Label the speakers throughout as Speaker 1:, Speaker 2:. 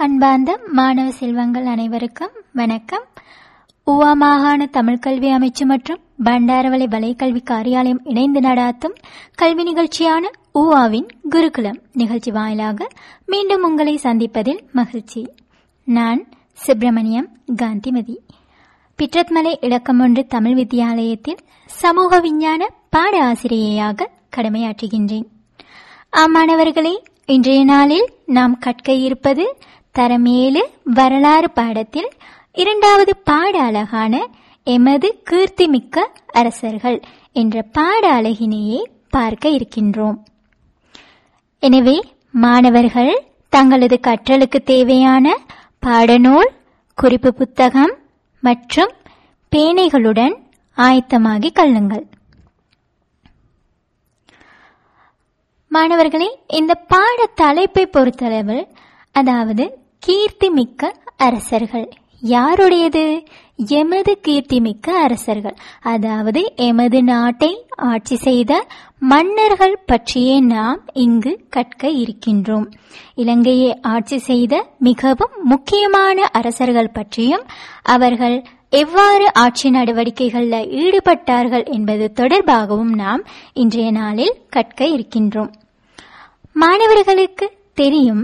Speaker 1: அன்பார்ந்த மாணவ செல்வங்கள் அனைவருக்கும் வணக்கம் உவா மாகாண தமிழ் கல்வி அமைச்சு மற்றும் பண்டாரவளை வலைக்கல்வி காரியாலயம் இணைந்து நடாத்தும் கல்வி நிகழ்ச்சியான ஊவாவின் குருகுலம் நிகழ்ச்சி வாயிலாக மீண்டும் உங்களை சந்திப்பதில் மகிழ்ச்சி நான் சுப்பிரமணியம் காந்திமதி பிட்ரத்மலை இலக்கமொன்று தமிழ் வித்தியாலயத்தில் சமூக விஞ்ஞான பாட ஆசிரியையாக கடமையாற்றுகின்றேன் ஆமாணவர்களே இன்றைய நாளில் நாம் கற்க இருப்பது தரமேலு வரலாறு பாடத்தில் இரண்டாவது பாட அழகான எமது கீர்த்திமிக்க அரசர்கள் என்ற பாட அழகினையே பார்க்க இருக்கின்றோம் எனவே மாணவர்கள் தங்களது கற்றலுக்கு தேவையான பாடநூல் குறிப்பு புத்தகம் மற்றும் பேனைகளுடன் ஆயத்தமாகி கல்லுங்கள் மாணவர்களே இந்த பாட தலைப்பை பொறுத்தளவில் அதாவது கீர்த்திமிக்க அரசர்கள் யாருடையது எமது கீர்த்திமிக்க அரசர்கள் அதாவது எமது நாட்டை ஆட்சி செய்த மன்னர்கள் பற்றியே நாம் இங்கு கற்க இருக்கின்றோம் இலங்கையை ஆட்சி செய்த மிகவும் முக்கியமான அரசர்கள் பற்றியும் அவர்கள் எவ்வாறு ஆட்சி நடவடிக்கைகளில் ஈடுபட்டார்கள் என்பது தொடர்பாகவும் நாம் இன்றைய நாளில் கற்க இருக்கின்றோம் மாணவர்களுக்கு தெரியும்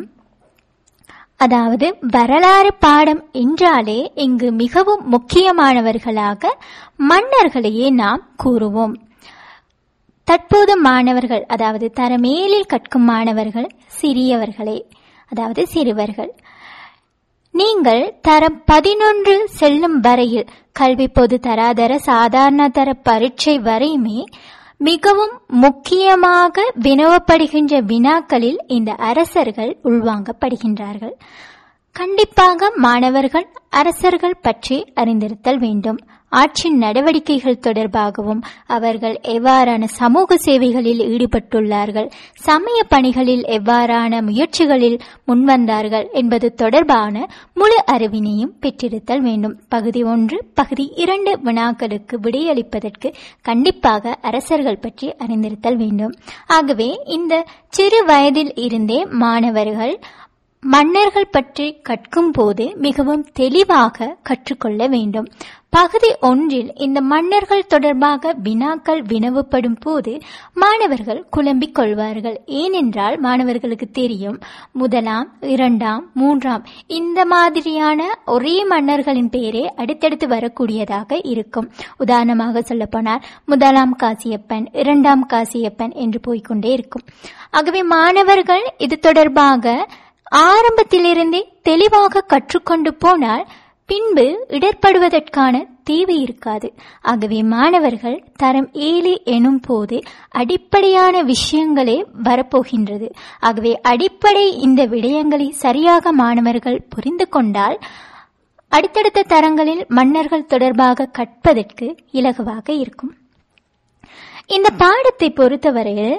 Speaker 1: அதாவது வரலாறு பாடம் என்றாலே இங்கு மிகவும் முக்கியமானவர்களாக மன்னர்களையே நாம் கூறுவோம் தற்போது மாணவர்கள் அதாவது தரமேலில் கற்கும் மாணவர்கள் சிறியவர்களே அதாவது சிறுவர்கள் நீங்கள் தரம் பதினொன்று செல்லும் வரையில் கல்வி பொது தராதர சாதாரண தர பரீட்சை வரையுமே மிகவும் முக்கியமாக வினவப்படுகின்ற வினாக்களில் இந்த அரசர்கள் உள்வாங்கப்படுகின்றார்கள் கண்டிப்பாக மாணவர்கள் அரசர்கள் பற்றி அறிந்திருத்தல் வேண்டும் ஆட்சி நடவடிக்கைகள் தொடர்பாகவும் அவர்கள் எவ்வாறான சமூக சேவைகளில் ஈடுபட்டுள்ளார்கள் சமய பணிகளில் எவ்வாறான முயற்சிகளில் முன்வந்தார்கள் என்பது தொடர்பான முழு அறிவினையும் பெற்றிருத்தல் வேண்டும் பகுதி ஒன்று பகுதி இரண்டு வினாக்களுக்கு விடையளிப்பதற்கு கண்டிப்பாக அரசர்கள் பற்றி அறிந்திருத்தல் வேண்டும் ஆகவே இந்த சிறு வயதில் இருந்தே மாணவர்கள் மன்னர்கள் பற்றி கற்கும் போது மிகவும் தெளிவாக கற்றுக்கொள்ள வேண்டும் பகுதி ஒன்றில் இந்த மன்னர்கள் தொடர்பாக வினாக்கள் வினவப்படும் போது மாணவர்கள் குழம்பிக் கொள்வார்கள் ஏனென்றால் மாணவர்களுக்கு தெரியும் முதலாம் இரண்டாம் மூன்றாம் இந்த மாதிரியான ஒரே மன்னர்களின் பெயரே அடுத்தடுத்து வரக்கூடியதாக இருக்கும் உதாரணமாக சொல்லப்போனால் முதலாம் காசியப்பன் இரண்டாம் காசியப்பன் என்று போய்கொண்டே இருக்கும் ஆகவே மாணவர்கள் இது தொடர்பாக ஆரம்பத்திலிருந்தே தெளிவாக கற்றுக்கொண்டு போனால் பின்பு இடர்படுவதற்கான தேவை இருக்காது ஆகவே மாணவர்கள் தரம் ஏழு எனும் போது அடிப்படையான விஷயங்களே வரப்போகின்றது ஆகவே அடிப்படை இந்த விடயங்களை சரியாக மாணவர்கள் புரிந்து கொண்டால் அடுத்தடுத்த தரங்களில் மன்னர்கள் தொடர்பாக கற்பதற்கு இலகுவாக இருக்கும் இந்த பாடத்தை பொறுத்தவரையில்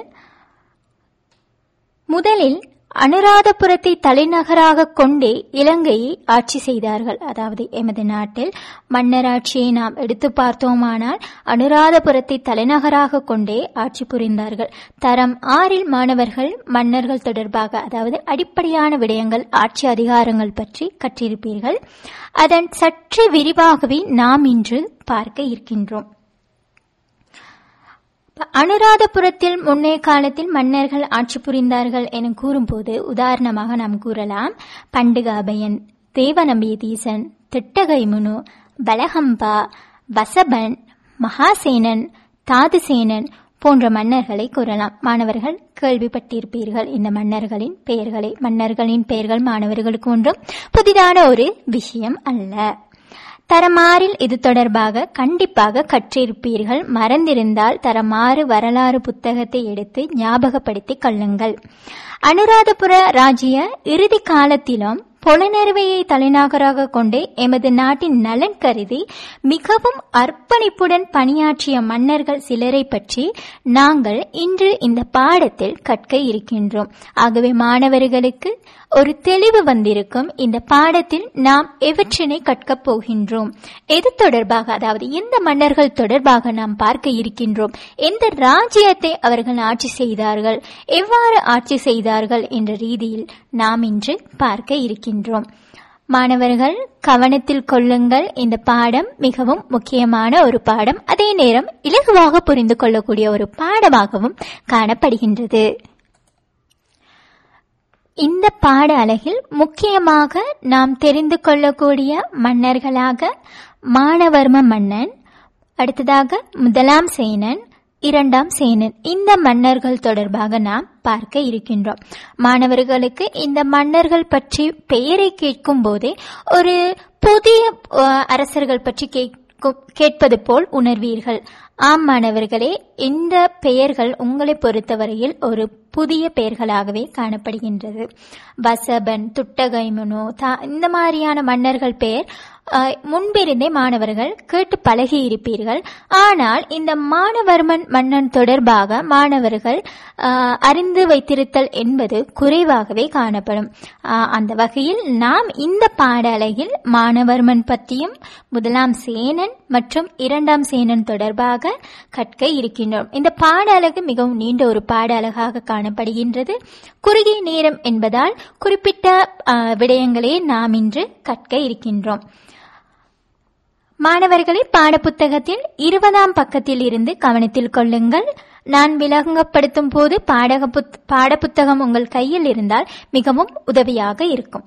Speaker 1: முதலில் அனுராதபுரத்தை தலைநகராக கொண்டே இலங்கையை ஆட்சி செய்தார்கள் அதாவது எமது நாட்டில் மன்னராட்சியை நாம் எடுத்து பார்த்தோமானால் அனுராதபுரத்தை தலைநகராக கொண்டே ஆட்சி புரிந்தார்கள் தரம் ஆறில் மாணவர்கள் மன்னர்கள் தொடர்பாக அதாவது அடிப்படையான விடயங்கள் ஆட்சி அதிகாரங்கள் பற்றி கற்றிருப்பீர்கள் அதன் சற்று விரிவாகவே நாம் இன்று பார்க்க இருக்கின்றோம் அனுராதபுரத்தில் முன்னைய காலத்தில் மன்னர்கள் ஆட்சி புரிந்தார்கள் என கூறும்போது உதாரணமாக நாம் கூறலாம் பண்டுகாபயன் தேவநம்பியதீசன் திட்டகைமுனு பலகம்பா வசபன் மகாசேனன் தாதுசேனன் போன்ற மன்னர்களை கூறலாம் மாணவர்கள் கேள்விப்பட்டிருப்பீர்கள் இந்த மன்னர்களின் பெயர்களை மன்னர்களின் பெயர்கள் மாணவர்களுக்கு ஒன்றும் புதிதான ஒரு விஷயம் அல்ல தரமாறில் இது தொடர்பாக கண்டிப்பாக கற்றிருப்பீர்கள் மறந்திருந்தால் தரமாறு வரலாறு புத்தகத்தை எடுத்து ஞாபகப்படுத்திக் கொள்ளுங்கள் அனுராதபுர ராஜ்ய இறுதி காலத்திலும் புலனறுவையை தலைநகராக கொண்டு எமது நாட்டின் நலன் கருதி மிகவும் அர்ப்பணிப்புடன் பணியாற்றிய மன்னர்கள் சிலரை பற்றி நாங்கள் இன்று இந்த பாடத்தில் கற்க இருக்கின்றோம் ஆகவே மாணவர்களுக்கு ஒரு தெளிவு வந்திருக்கும் இந்த பாடத்தில் நாம் எவற்றினை கற்கப் போகின்றோம் எது தொடர்பாக அதாவது எந்த மன்னர்கள் தொடர்பாக நாம் பார்க்க இருக்கின்றோம் எந்த ராஜ்யத்தை அவர்கள் ஆட்சி செய்தார்கள் எவ்வாறு ஆட்சி செய்தார்கள் என்ற ரீதியில் நாம் இன்று பார்க்க இருக்கின்றோம் இருக்கின்றோம் மாணவர்கள் கவனத்தில் கொள்ளுங்கள் இந்த பாடம் மிகவும் முக்கியமான ஒரு பாடம் அதே நேரம் இலகுவாக புரிந்து கொள்ளக்கூடிய ஒரு பாடமாகவும் காணப்படுகின்றது இந்த பாட அலகில் முக்கியமாக நாம் தெரிந்து கொள்ளக்கூடிய மன்னர்களாக மானவர்ம மன்னன் அடுத்ததாக முதலாம் சேனன் இரண்டாம் சேனன் இந்த மன்னர்கள் தொடர்பாக நாம் பார்க்க இருக்கின்றோம் மாணவர்களுக்கு இந்த மன்னர்கள் பற்றி பெயரை கேட்கும் போதே ஒரு புதிய அஹ், அரசர்கள் பற்றி கேட்கும் கேட்பது போல் உணர்வீர்கள் ஆம் மாணவர்களே இந்த பெயர்கள் உங்களை பொறுத்தவரையில் ஒரு புதிய பெயர்களாகவே காணப்படுகின்றது வசபன் துட்டகைமுனு தா இந்த மாதிரியான மன்னர்கள் பெயர் அஹ், முன்பிருந்தே மாணவர்கள் கேட்டு பழகி இருப்பீர்கள் ஆனால் இந்த மானவர்மன் மன்னன் தொடர்பாக மாணவர்கள் அஹ், அறிந்து வைத்திருத்தல் என்பது குறைவாகவே காணப்படும் அஹ், அந்த வகையில் நாம் இந்த பாடலையில் மானவர்மன் பற்றியும் முதலாம் சேனன் மற்றும் இரண்டாம் சேனன் தொடர்பாக கற்க இருக்கின்றோம் இந்த பாட அலகு மிகவும் நீண்ட ஒரு பாட அலகாக காணப்படுகின்றது குறுகிய நேரம் என்பதால் குறிப்பிட்ட அஹ், விடயங்களே நாம் இன்று கற்க இருக்கின்றோம் மாணவர்களை பாடப்புத்தகத்தில் இருபதாம் பக்கத்தில் இருந்து கவனத்தில் கொள்ளுங்கள் நான் விளங்கப்படுத்தும் போது பாடக புத்- பாடப்புத்தகம் உங்கள் கையில் இருந்தால் மிகவும் உதவியாக இருக்கும்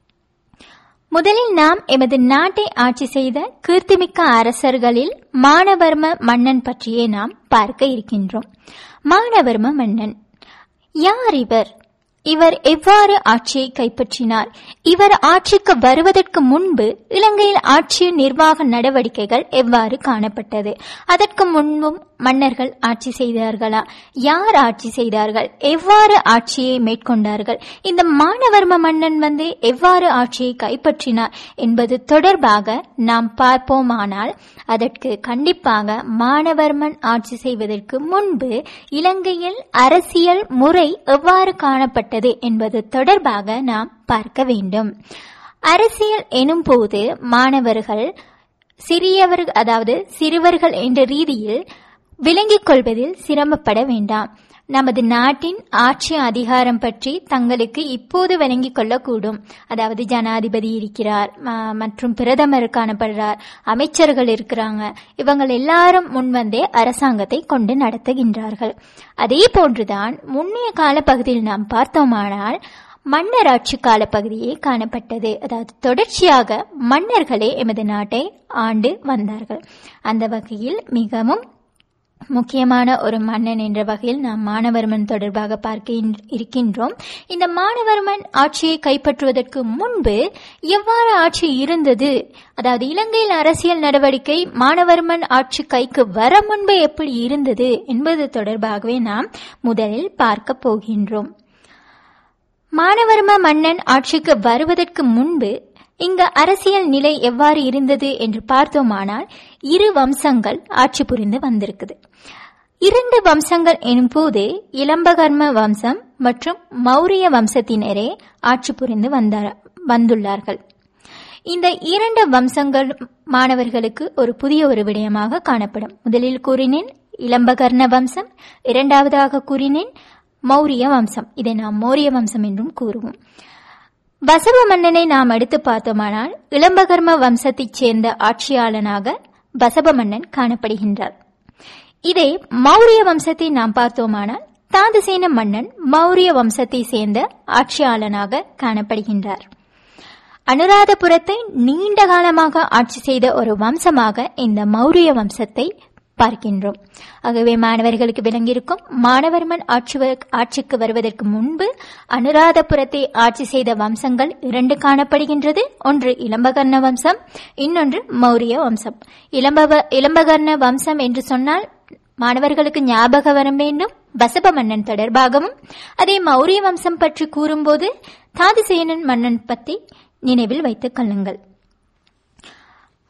Speaker 1: முதலில் நாம் எமது நாட்டை ஆட்சி செய்த கீர்த்திமிக்க அரசர்களில் மானவர்ம மன்னன் பற்றியே நாம் பார்க்க இருக்கின்றோம் மானவர்ம மன்னன் யார் இவர் இவர் எவ்வாறு ஆட்சியை கைப்பற்றினார் இவர் ஆட்சிக்கு வருவதற்கு முன்பு இலங்கையில் ஆட்சி நிர்வாக நடவடிக்கைகள் எவ்வாறு காணப்பட்டது அதற்கு முன்பும் மன்னர்கள் ஆட்சி செய்தார்களா யார் ஆட்சி செய்தார்கள் எவ்வாறு ஆட்சியை மேற்கொண்டார்கள் இந்த மானவர்ம மன்னன் வந்து எவ்வாறு ஆட்சியை கைப்பற்றினார் என்பது தொடர்பாக நாம் பார்ப்போமானால் அதற்கு கண்டிப்பாக மானவர்மன் ஆட்சி செய்வதற்கு முன்பு இலங்கையில் அரசியல் முறை எவ்வாறு காணப்பட்டது என்பது தொடர்பாக நாம் பார்க்க வேண்டும் அரசியல் எனும் போது மாணவர்கள் சிறியவர்கள் அதாவது சிறுவர்கள் என்ற ரீதியில் விளங்கிக் கொள்வதில் சிரமப்பட வேண்டாம் நமது நாட்டின் ஆட்சி அதிகாரம் பற்றி தங்களுக்கு இப்போது விளங்கிக் கொள்ளக்கூடும் அதாவது ஜனாதிபதி இருக்கிறார் ம- மற்றும் பிரதமர் காணப்படுறார் அமைச்சர்கள் இருக்கிறாங்க இவங்கள் எல்லாரும் முன்வந்தே அரசாங்கத்தை கொண்டு நடத்துகின்றார்கள் அதே போன்றுதான் முன்னைய காலப்பகுதியில் நாம் பார்த்தோமானால் மன்னராட்சி காலப்பகுதியே காணப்பட்டது அதாவது தொடர்ச்சியாக மன்னர்களே எமது நாட்டை ஆண்டு வந்தார்கள் அந்த வகையில் மிகவும் முக்கியமான ஒரு மன்னன் என்ற வகையில் நாம் மானவர்மன் தொடர்பாக பார்க்க இன்- இருக்கின்றோம் இந்த மானவர்மன் ஆட்சியை கைப்பற்றுவதற்கு முன்பு எவ்வாறு ஆட்சி இருந்தது அதாவது இலங்கையில் அரசியல் நடவடிக்கை மானவர்மன் ஆட்சி கைக்கு வர முன்பு எப்படி இருந்தது என்பது தொடர்பாகவே நாம் முதலில் பார்க்க போகின்றோம் மானவர்ம மன்னன் ஆட்சிக்கு வருவதற்கு முன்பு இங்கு அரசியல் நிலை எவ்வாறு இருந்தது என்று பார்த்தோமானால் இரு வம்சங்கள் ஆட்சி புரிந்து வந்திருக்குது இரண்டு வம்சங்கள் எனும் போது இளம்பகர்ம வம்சம் மற்றும் மௌரிய வம்சத்தினரே ஆட்சி புரிந்து வந்தார் வந்துள்ளார்கள் இந்த இரண்டு வம்சங்கள் மாணவர்களுக்கு ஒரு புதிய ஒரு விடயமாக காணப்படும் முதலில் கூறினேன் இளம்பகர்ண வம்சம் இரண்டாவதாக கூறினேன் மௌரிய வம்சம் இதை நாம் மௌரிய வம்சம் என்றும் கூறுவோம் வசவ மன்னனை நாம் எடுத்து பார்த்தோமானால் இளம்பகர்ம வம்சத்தைச் சேர்ந்த ஆட்சியாளனாக வசப மன்னன் காணப்படுகின்றார் இதே மௌரிய வம்சத்தை நாம் பார்த்தோமானால் தாதசேன மன்னன் மௌரிய வம்சத்தை சேர்ந்த ஆட்சியாளனாக காணப்படுகின்றார் அனுராதபுரத்தை நீண்ட காலமாக ஆட்சி செய்த ஒரு வம்சமாக இந்த மௌரிய வம்சத்தை பார்க்கின்றோம் ஆகவே மாணவர்களுக்கு விளங்கியிருக்கும் மாணவர்மன் ஆட்சி வ- ஆட்சிக்கு வருவதற்கு முன்பு அனுராதபுரத்தை ஆட்சி செய்த வம்சங்கள் இரண்டு காணப்படுகின்றது ஒன்று இளம்பகர்ண வம்சம் இன்னொன்று மௌரிய வம்சம் இளம்பவ இளம்பகர்ண வம்சம் என்று சொன்னால் மாணவர்களுக்கு ஞாபகம் வர வேண்டும் வசப மன்னன் தொடர்பாகவும் அதே மௌரிய வம்சம் பற்றி கூறும்போது தாதிசேனன் மன்னன் பற்றி நினைவில் வைத்துக் கொள்ளுங்கள்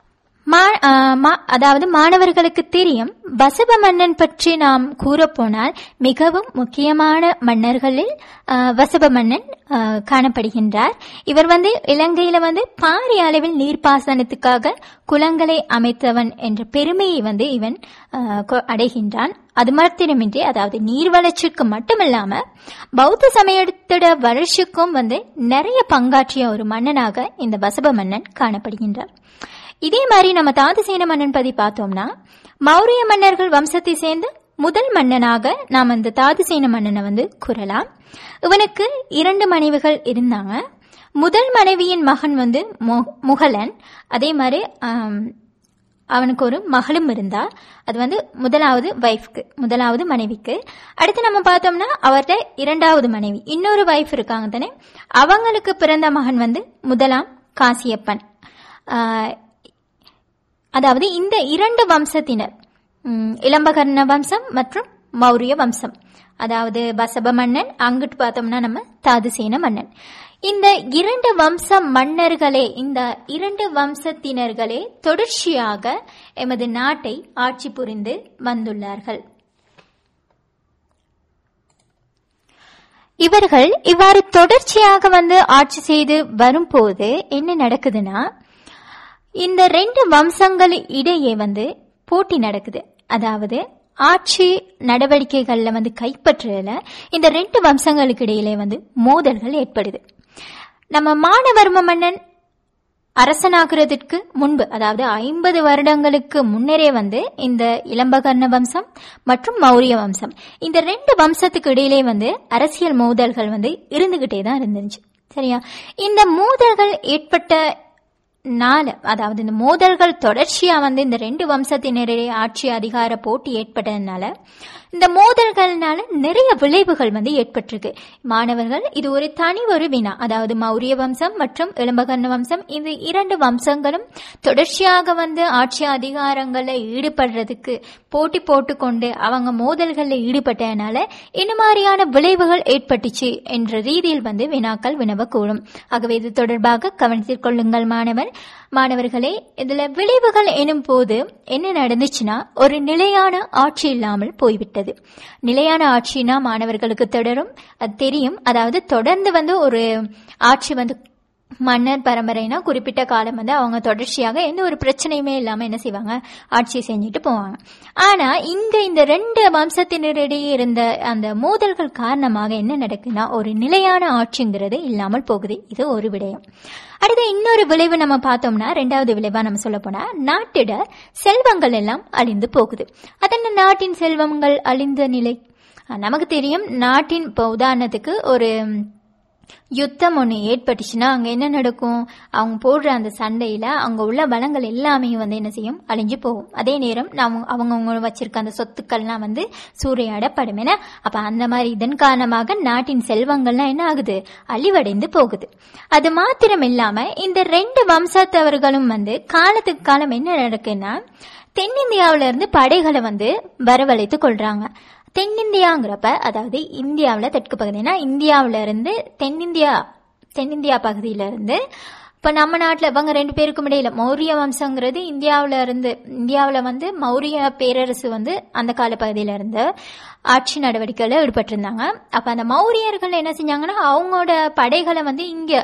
Speaker 1: மா- ஆ, மா- அதாவது மாணவர்களுக்கு தெரியும் வசப மன்னன் பற்றி நாம் கூறப்போனால் மிகவும் முக்கியமான மன்னர்களில் ஆ, வசப மன்னன் ஆ, காணப்படுகின்றார் இவர் வந்து இலங்கையில வந்து பாரிய அளவில் நீர்ப்பாசனத்துக்காக குளங்களை அமைத்தவன் என்ற பெருமையை வந்து இவன் ஆ, கொ- அடைகின்றான் அது மாத்திரமின்றி அதாவது நீர் வளர்ச்சிக்கு மட்டுமில்லாம பௌத்த சமயத்தோட வளர்ச்சிக்கும் வந்து நிறைய பங்காற்றிய ஒரு மன்னனாக இந்த வசப மன்னன் காணப்படுகின்றார் இதே மாதிரி நம்ம தாதுசேன மன்னன் பத்தி பார்த்தோம்னா மௌரிய மன்னர்கள் வம்சத்தை சேர்ந்த முதல் மன்னனாக நாம் இந்த தாதுசேன மன்னனை வந்து கூறலாம் இவனுக்கு இரண்டு மனைவிகள் இருந்தாங்க முதல் மனைவியின் மகன் வந்து மு- முகலன் அதே மாதிரி ஆம், அவனுக்கு ஒரு மகளும் இருந்தா அது வந்து முதலாவது வைஃப்க்கு முதலாவது மனைவிக்கு அடுத்து நம்ம பார்த்தோம்னா அவர்கிட்ட இரண்டாவது மனைவி இன்னொரு வைஃப் இருக்காங்க தானே அவங்களுக்கு பிறந்த மகன் வந்து முதலாம் காசியப்பன் ஆஹ், அதாவது இந்த இரண்டு வம்சத்தினர் ம், இளம்பகர்ண வம்சம் மற்றும் மௌரிய வம்சம் அதாவது பசப மன்னன் அங்கிட்டு பார்த்தோம்னா நம்ம தாதுசேன மன்னன் இந்த இரண்டு வம்ச மன்னர்களே இந்த இரண்டு வம்சத்தினர்களே தொடர்ச்சியாக எமது நாட்டை ஆட்சி புரிந்து வந்துள்ளார்கள் இவர்கள் இவ்வாறு தொடர்ச்சியாக வந்து ஆட்சி செய்து வரும்போது என்ன நடக்குதுன்னா இந்த ரெண்டு வம்சங்கள் இடையே வந்து போட்டி நடக்குது அதாவது ஆட்சி நடவடிக்கைகள்ல வந்து கைப்பற்றல இந்த ரெண்டு வம்சங்களுக்கு இடையிலே வந்து மோதல்கள் ஏற்படுது நம்ம மானவர்ம மன்னன் அரசனாகிறதுக்கு முன்பு அதாவது ஐம்பது வருடங்களுக்கு முன்னரே வந்து இந்த இளம்பகர்ண வம்சம் மற்றும் மௌரிய வம்சம் இந்த ரெண்டு வம்சத்துக்கு இடையிலே வந்து அரசியல் மோதல்கள் வந்து இருந்துகிட்டே தான் இருந்துச்சு சரியா இந்த மோதல்கள் ஏற்பட்ட நாள் அதாவது இந்த மோதல்கள் தொடர்ச்சியா வந்து இந்த ரெண்டு வம்சத்தினரிடையே ஆட்சி அதிகார போட்டி ஏற்பட்டதுனால இந்த மோதல்கள்னால நிறைய விளைவுகள் வந்து ஏற்பட்டிருக்கு மாணவர்கள் இது ஒரு தனி ஒரு வினா அதாவது மௌரிய வம்சம் மற்றும் இளம்பகர்ண வம்சம் இந்த இரண்டு வம்சங்களும் தொடர்ச்சியாக வந்து ஆட்சி அதிகாரங்களில் ஈடுபடுறதுக்கு போட்டி போட்டுக்கொண்டு அவங்க மோதல்களில் ஈடுபட்டதுனால என்ன மாதிரியான விளைவுகள் ஏற்பட்டுச்சு என்ற ரீதியில் வந்து வினாக்கள் வினவக்கூடும் ஆகவே இது தொடர்பாக கவனித்துக் கொள்ளுங்கள் மாணவர் மாணவர்களே இதுல விளைவுகள் எனும் போது என்ன நடந்துச்சுன்னா ஒரு நிலையான ஆட்சி இல்லாமல் போய்விட்டது நிலையான ஆட்சினா மாணவர்களுக்கு தொடரும் அது தெரியும் அதாவது தொடர்ந்து வந்து ஒரு ஆட்சி வந்து மன்னர் பரம்பரைனா குறிப்பிட்ட காலம் வந்து அவங்க தொடர்ச்சியாக எந்த ஒரு பிரச்சனையுமே இல்லாம என்ன செய்வாங்க ஆட்சி செஞ்சுட்டு போவாங்க ஆனா இங்க இந்த ரெண்டு வம்சத்தினரிடையே இருந்த அந்த மோதல்கள் காரணமாக என்ன நடக்குன்னா ஒரு நிலையான ஆட்சிங்கிறது இல்லாமல் போகுது இது ஒரு விடயம் அடுத்து இன்னொரு விளைவு நம்ம பார்த்தோம்னா ரெண்டாவது விளைவா நம்ம சொல்ல போனா நாட்டிட செல்வங்கள் எல்லாம் அழிந்து போகுது அதன் நாட்டின் செல்வங்கள் அழிந்த நிலை அஹ் நமக்கு தெரியும் நாட்டின் இப்போ உதாரணத்துக்கு ஒரு யுத்தம் ஒன்று ஏற்பட்டுச்சுன்னா அங்கே என்ன நடக்கும் அவங்க போடுற அந்த சண்டையில் அங்கே உள்ள வளங்கள் எல்லாமே வந்து என்ன செய்யும் அழிஞ்சு போகும் அதே நேரம் நாம் அவங்கவுங்க வச்சிருக்க அந்த சொத்துக்கள்லாம் வந்து சூறையாடப்படும் ஏன்னா அப்போ அந்த மாதிரி இதன் காரணமாக நாட்டின் செல்வங்கள்லாம் என்ன ஆகுது அழிவடைந்து போகுது அது மாத்திரம் இல்லாமல் இந்த ரெண்டு வம்சத்தவர்களும் வந்து காலத்துக்கு காலம் என்ன நடக்குன்னா தென்னிந்தியாவில இருந்து படைகளை வந்து வரவழைத்து கொள்றாங்க தென்னிந்தியாங்கிறப்ப அதாவது இந்தியாவில் தெற்கு பகுதினா இந்தியாவில இருந்து தென்னிந்தியா தென்னிந்தியா பகுதியில இருந்து இப்போ நம்ம நாட்டில் இவங்க ரெண்டு பேருக்கும் இடையில மௌரிய வம்சங்கிறது இந்தியாவில் இருந்து இந்தியாவில் வந்து மௌரிய பேரரசு வந்து அந்த கால பகுதியில இருந்து ஆட்சி நடவடிக்கையில் ஈடுபட்டிருந்தாங்க அப்போ அந்த மௌரியர்கள் என்ன செஞ்சாங்கன்னா அவங்களோட படைகளை வந்து இங்கே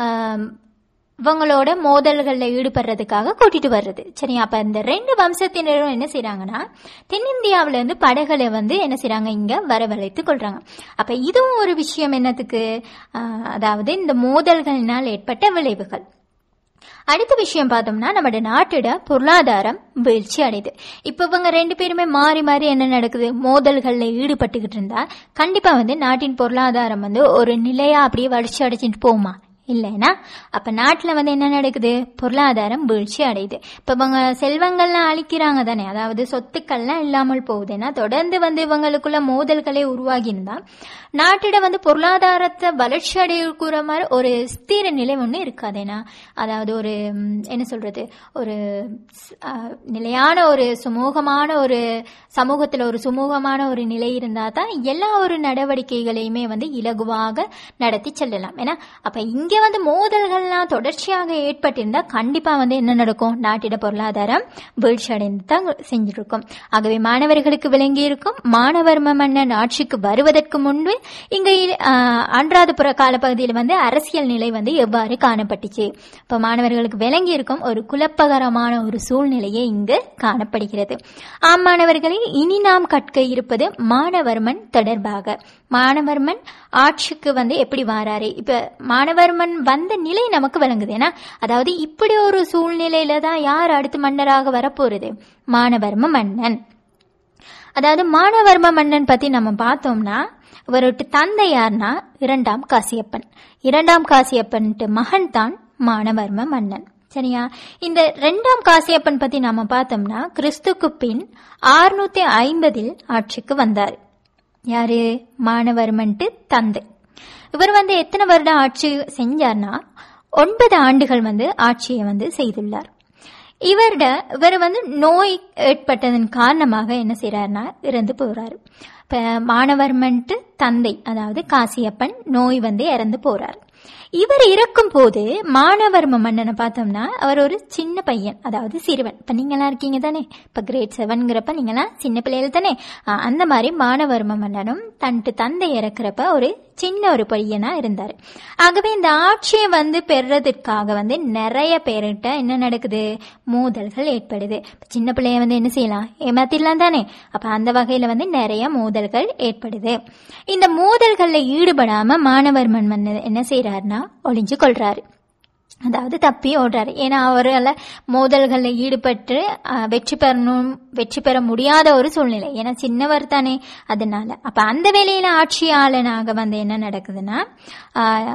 Speaker 1: இவங்களோட மோதல்களில் ஈடுபடுறதுக்காக கூட்டிட்டு வர்றது சரி அப்ப இந்த ரெண்டு வம்சத்தினரும் என்ன செய்றாங்கன்னா தென்னிந்தியாவில இருந்து படைகளை வந்து என்ன செய்றாங்க இங்க வரவழைத்து கொள்றாங்க அப்ப இதுவும் ஒரு விஷயம் என்னத்துக்கு ஆஹ், அதாவது இந்த மோதல்களினால் ஏற்பட்ட விளைவுகள் அடுத்த விஷயம் பார்த்தோம்னா நம்மளோட நாட்டோட பொருளாதாரம் வீழ்ச்சி அடையுது இப்ப இவங்க ரெண்டு பேருமே மாறி மாறி என்ன நடக்குது மோதல்கள்ல ஈடுபட்டுக்கிட்டு இருந்தா கண்டிப்பா வந்து நாட்டின் பொருளாதாரம் வந்து ஒரு நிலையா அப்படியே வளர்ச்சி அடைச்சிட்டு போகுமா இல்லைன்னா அப்ப நாட்டுல வந்து என்ன நடக்குது பொருளாதாரம் வீழ்ச்சி அடையுது இப்ப இவங்க செல்வங்கள்லாம் அழிக்கிறாங்க தானே அதாவது சொத்துக்கள்லாம் இல்லாமல் போகுது ஏன்னா தொடர்ந்து வந்து இவங்களுக்குள்ள மோதல்களே உருவாகி இருந்தா நாட்டிட வந்து பொருளாதாரத்தை வளர்ச்சி அடையக்கூற மாதிரி ஒரு ஸ்திர நிலை ஒன்று இருக்காதேனா அதாவது ஒரு ம், என்ன சொல்றது ஒரு ஸ்- ஆ, நிலையான ஒரு சுமூகமான ஒரு சமூகத்துல ஒரு சுமூகமான ஒரு நிலை இருந்தா தான் எல்லா ஒரு நடவடிக்கைகளையுமே வந்து இலகுவாக நடத்தி செல்லலாம் ஏன்னா அப்ப இங்க வந்து மோதல்கள்லாம் தொடர்ச்சியாக ஏற்பட்டிருந்தா கண்டிப்பா வந்து என்ன நடக்கும் நாட்டிட பொருளாதாரம் வீழ்ச்சி அடைந்து தான் செஞ்சிருக்கும் ஆகவே மாணவர்களுக்கு விளங்கி இருக்கும் மாணவர்ம மன்னன் ஆட்சிக்கு வருவதற்கு முன்பு இங்க ஆஹ், அன்றாதபுர காலப்பகுதியில் வந்து அரசியல் நிலை வந்து எவ்வாறு காணப்பட்டுச்சு இப்ப மாணவர்களுக்கு விளங்கி இருக்கும் ஒரு குழப்பகரமான ஒரு சூழ்நிலையே இங்கு காணப்படுகிறது ஆம் மாணவர்களே இனி நாம் கற்க இருப்பது மாணவர்மன் தொடர்பாக மாணவர்மன் ஆட்சிக்கு வந்து எப்படி வாராரு இப்ப மாணவர்மன் வந்த நிலை நமக்கு விளங்குது ஏன்னா அதாவது இப்படி ஒரு சூழ்நிலையில தான் யார் அடுத்து மன்னராக வரப்போறது மாணவர்ம மன்னன் அதாவது மானவர்ம மன்னன் பத்தி நம்ம பார்த்தோம்னா இவரோட தந்தை யார்னா இரண்டாம் காசியப்பன் இரண்டாம் காசியப்பன்ட்டு மகன் தான் மானவர்ம மன்னன் சரியா இந்த ரெண்டாம் காசியப்பன் பத்தி நாம பார்த்தோம்னா கிறிஸ்துக்கு பின் ஆறுநூத்தி ஐம்பதில் ஆட்சிக்கு வந்தார் யாரு மானவர்மன்ட்டு தந்தை இவர் வந்து எத்தனை வருடம் ஆட்சி செஞ்சார்னா ஒன்பது ஆண்டுகள் வந்து ஆட்சியை வந்து செய்துள்ளார் இவர்ட இவர் வந்து நோய் ஏற்பட்டதன் காரணமாக என்ன செய்யறாருன்னா இறந்து போறாரு இப்ப மாணவர்மன்ட்டு தந்தை அதாவது காசியப்பன் நோய் வந்து இறந்து போறார் இவர் இறக்கும் போது மாணவர்ம மன்னனை பார்த்தோம்னா அவர் ஒரு சின்ன பையன் அதாவது சிறுவன் இப்ப நீங்களாம் இருக்கீங்க தானே இப்ப கிரேட் செவன்ங்கிறப்ப நீங்களாம் சின்ன பிள்ளைகள் தானே ஆ, அந்த மாதிரி மாணவர்ம மன்னனும் தன்ட்டு தந்தை இறக்குறப்ப ஒரு சின்ன ஒரு பையனா இருந்தாரு ஆகவே இந்த ஆட்சியை வந்து பெறுறதுக்காக வந்து நிறைய பேர்கிட்ட என்ன நடக்குது மோதல்கள் ஏற்படுது சின்ன பிள்ளைய வந்து என்ன செய்யலாம் ஏமாத்திடலாம் தானே அப்ப அந்த வகையில வந்து நிறைய மோதல்கள் ஏற்படுது இந்த மோதல்கள்ல ஈடுபடாம மாணவர்மன் மன்னர் என்ன செய்யறாருன்னா ஒளிஞ்சு கொள்றாரு அதாவது தப்பி ஓடுறாரு ஏன்னா அவரால் மோதல்களில் ஈடுபட்டு அஹ், வெற்றி பெறணும் வெற்றி பெற முடியாத ஒரு சூழ்நிலை ஏன்னா சின்னவர் தானே அதனால அப்ப அந்த வேலையில ஆட்சியாளனாக வந்து என்ன நடக்குதுன்னா அஹ்,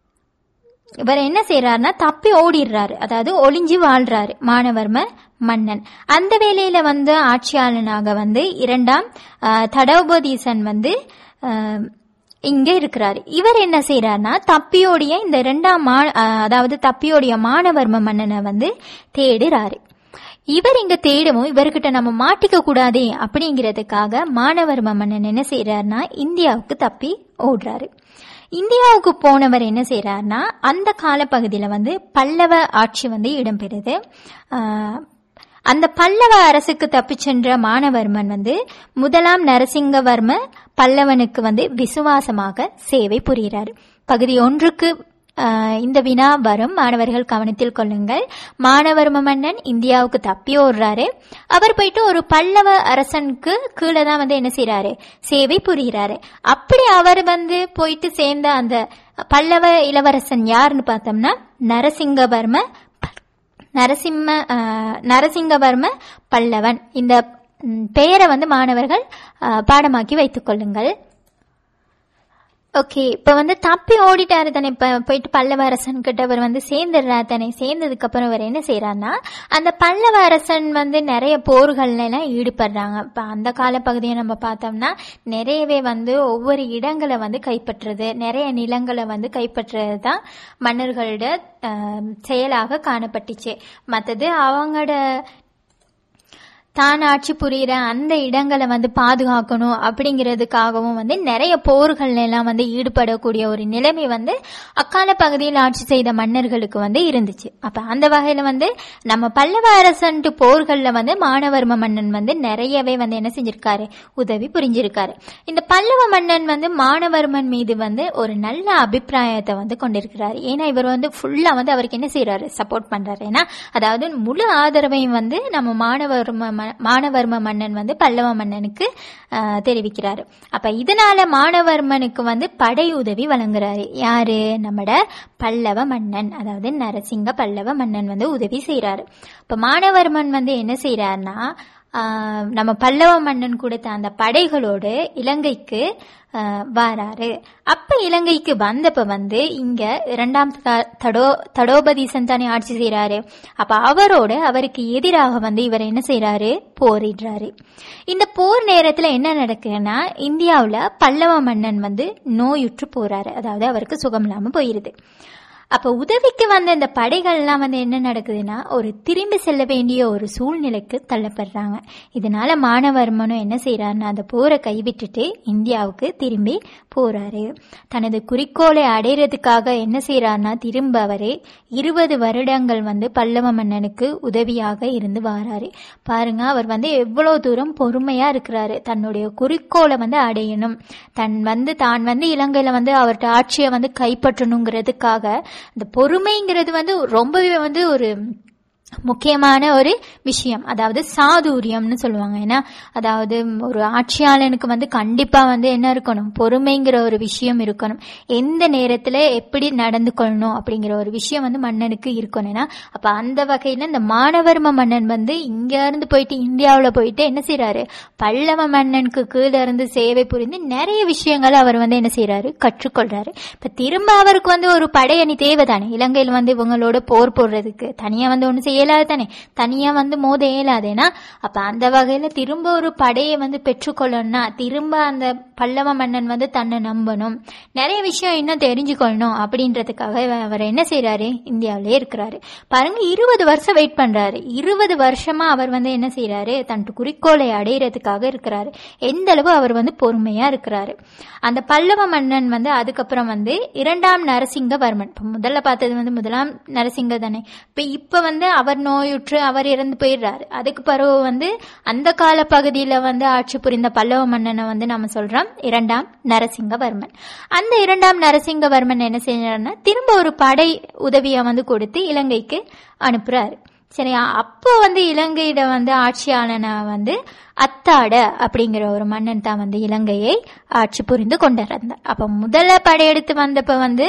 Speaker 1: இவர் என்ன செய்யறாருன்னா தப்பி ஓடிடுறாரு அதாவது ஒளிஞ்சு வாழ்றாரு மாணவர்ம மன்னன் அந்த வேலையில வந்து ஆட்சியாளனாக வந்து இரண்டாம் அஹ், தடோபதீசன் வந்து அஹ், இங்க இருக்கிறாரு இவர் என்ன செய்யறாருன்னா தப்பியோடைய இந்த இரண்டாம் மா அஹ், அதாவது தப்பியோடைய மாணவர்ம மன்னனை வந்து தேடுறாரு இவர் இங்க தேடவும் இவர்கிட்ட நம்ம மாட்டிக்க கூடாதே அப்படிங்கிறதுக்காக மாணவர்ம மன்னன் என்ன செய்யறாருன்னா இந்தியாவுக்கு தப்பி ஓடுறாரு இந்தியாவுக்கு போனவர் என்ன செய்யறாருன்னா அந்த காலப்பகுதியில வந்து பல்லவ ஆட்சி வந்து இடம்பெறுது ஆஹ், அந்த பல்லவ அரசுக்கு தப்பிச் சென்ற மானவர்மன் வந்து முதலாம் நரசிங்கவர்ம பல்லவனுக்கு வந்து விசுவாசமாக சேவை புரிகிறார் பகுதி ஒன்றுக்கு ஆஹ், இந்த வினா வரும் மாணவர்கள் கவனத்தில் கொள்ளுங்கள் மானவர்ம மன்னன் இந்தியாவுக்கு தப்பி ஓடுறாரு அவர் போயிட்டு ஒரு பல்லவ அரசனுக்கு கீழே தான் வந்து என்ன செய்யறாரு சேவை புரிகிறாரு அப்படி அவர் வந்து போயிட்டு சேர்ந்த அந்த பல்லவ இளவரசன் யாருன்னு பார்த்தோம்னா நரசிங்கவர்ம நரசிம்ம ஆஹ், நரசிங்கவர்ம பல்லவன் இந்த ம், பெயரை வந்து மாணவர்கள் ஆஹ், பாடமாக்கி வைத்துக் கொள்ளுங்கள் ஓகே இப்ப வந்து தப்பி ஓடிட்டாரு தானே இப்ப போயிட்டு பல்லவ அரசன் கிட்ட அவர் வந்து சேர்ந்துடுறாரு தானே சேர்ந்ததுக்கு அப்புறம் அவர் என்ன செய்யறாருன்னா அந்த பல்லவ அரசன் வந்து நிறைய போர்கள்ல எல்லாம் ஈடுபடுறாங்க இப்ப அந்த காலப்பகுதியை நம்ம பார்த்தோம்னா நிறையவே வந்து ஒவ்வொரு இடங்களை வந்து கைப்பற்றுறது நிறைய நிலங்களை வந்து கைப்பற்றுறது தான் மன்னர்களோட ஆஹ், செயலாக காணப்பட்டுச்சு மற்றது அவங்களோட தான் ஆட்சி புரியிற அந்த இடங்களை வந்து பாதுகாக்கணும் அப்படிங்கிறதுக்காகவும் வந்து நிறைய போர்கள் எல்லாம் வந்து ஈடுபடக்கூடிய ஒரு நிலைமை வந்து அக்கால பகுதியில் ஆட்சி செய்த மன்னர்களுக்கு வந்து இருந்துச்சு அப்ப அந்த வகையில வந்து நம்ம பல்லவ அரசன்ட்டு போர்கள்ல வந்து மானவர்ம மன்னன் வந்து நிறையவே வந்து என்ன செஞ்சிருக்காரு உதவி புரிஞ்சிருக்காரு இந்த பல்லவ மன்னன் வந்து மானவர்மன் மீது வந்து ஒரு நல்ல அபிப்பிராயத்தை வந்து கொண்டிருக்கிறார் ஏன்னா இவர் வந்து ஃபுல்லா வந்து அவருக்கு என்ன செய்யறாரு சப்போர்ட் பண்றாரு ஏன்னா அதாவது முழு ஆதரவையும் வந்து நம்ம மாணவர்ம ம- மானவர்ம மன்னன் வந்து பல்லவ மன்னனுக்கு ஆஹ், தெரிவிக்கிறாரு அப்ப இதனால மானவர்மனுக்கு வந்து படை உதவி வழங்குறாரு யாரு நம்மட பல்லவ மன்னன் அதாவது நரசிங்க பல்லவ மன்னன் வந்து உதவி செய்யறாரு இப்ப மானவர்மன் வந்து என்ன செய்யறாருன்னா ஆஹ், நம்ம பல்லவ மன்னன் கொடுத்த அந்த படைகளோடு இலங்கைக்கு ஆஹ், வாராரு அப்ப இலங்கைக்கு வந்தப்ப வந்து இங்க இரண்டாம் த- தடோ தடோபதீசன் தானே ஆட்சி செய்யறாரு அப்ப அவரோட அவருக்கு எதிராக வந்து இவர் என்ன செய்யறாரு போரிடுறாரு இந்த போர் நேரத்துல என்ன நடக்குதுன்னா இந்தியாவுல பல்லவ மன்னன் வந்து நோயுற்று போறாரு அதாவது அவருக்கு சுகம் இல்லாம போயிருது அப்ப உதவிக்கு வந்த இந்த படைகள்லாம் வந்து என்ன நடக்குதுன்னா ஒரு திரும்பி செல்ல வேண்டிய ஒரு சூழ்நிலைக்கு தள்ளப்படுறாங்க இதனால மானவர்மனும் என்ன செய்யறாருன்னா அந்த போரை கைவிட்டுட்டு இந்தியாவுக்கு திரும்பி போறாரு தனது குறிக்கோளை அடையிறதுக்காக என்ன செய்யறாருன்னா திரும்ப அவரு இருபது வருடங்கள் வந்து பல்லவ மன்னனுக்கு உதவியாக இருந்து வாராரு பாருங்க அவர் வந்து எவ்வளவு தூரம் பொறுமையா இருக்கிறாரு தன்னுடைய குறிக்கோளை வந்து அடையணும் தன் வந்து தான் வந்து இலங்கையில வந்து அவர்கிட்ட ஆட்சியை வந்து கைப்பற்றணுங்கிறதுக்காக இந்த பொறுமைங்கிறது வந்து ரொம்பவே வந்து ஒரு முக்கியமான ஒரு விஷயம் அதாவது சாதுரியம்னு சொல்லுவாங்க ஏன்னா அதாவது ஒரு ஆட்சியாளனுக்கு வந்து கண்டிப்பா வந்து என்ன இருக்கணும் பொறுமைங்கிற ஒரு விஷயம் இருக்கணும் எந்த நேரத்துல எப்படி நடந்து கொள்ளணும் அப்படிங்கிற ஒரு விஷயம் வந்து மன்னனுக்கு இருக்கணும் ஏன்னா அப்ப அந்த வகையில இந்த மானவர்ம மன்னன் வந்து இங்க இருந்து போயிட்டு இந்தியாவுல போயிட்டு என்ன செய்யறாரு பல்லவ மன்னனுக்கு கீழே இருந்து சேவை புரிந்து நிறைய விஷயங்களை அவர் வந்து என்ன செய்யறாரு கற்றுக்கொள்றாரு இப்ப திரும்ப அவருக்கு வந்து ஒரு படையணி தேவைதானே இலங்கையில் வந்து இவங்களோட போர் போடுறதுக்கு தனியா வந்து ஒண்ணு செய்ய இயலாது தானே தனியா வந்து மோத இயலாதேனா அப்ப அந்த வகையில திரும்ப ஒரு படையை வந்து பெற்றுக்கொள்ளணும்னா திரும்ப அந்த பல்லவ மன்னன் வந்து தன்னை நம்பணும் நிறைய விஷயம் இன்னும் தெரிஞ்சுக்கொள்ளணும் அப்படின்றதுக்காக அவர் என்ன செய்யறாரு இந்தியாவிலே இருக்கிறாரு பாருங்க இருபது வருஷம் வெயிட் பண்றாரு இருபது வருஷமா அவர் வந்து என்ன செய்யறாரு தன் குறிக்கோளை அடையிறதுக்காக இருக்கிறாரு எந்த அளவு அவர் வந்து பொறுமையா இருக்கிறாரு அந்த பல்லவ மன்னன் வந்து அதுக்கப்புறம் வந்து இரண்டாம் நரசிங்கவர்மன் இப்ப முதல்ல பார்த்தது வந்து முதலாம் நரசிங்க தானே இப்ப இப்ப வந்து அவர் நோயுற்று அவர் இறந்து போயிடுறாரு அதுக்கு பிறகு வந்து அந்த கால பகுதியில வந்து ஆட்சி புரிந்த பல்லவ மன்னனை வந்து நம்ம சொல்றோம் இரண்டாம் நரசிங்கவர்மன் அந்த இரண்டாம் நரசிங்கவர்மன் என்ன செய்யறாருன்னா திரும்ப ஒரு படை உதவியை வந்து கொடுத்து இலங்கைக்கு அனுப்புறாரு சரியா அப்போ வந்து இலங்கையிட வந்து ஆட்சியாளன வந்து அத்தாட அப்படிங்கிற ஒரு மன்னன் தான் வந்து இலங்கையை ஆட்சி புரிந்து கொண்டிருந்தார் அப்ப முதல்ல படையெடுத்து வந்தப்ப வந்து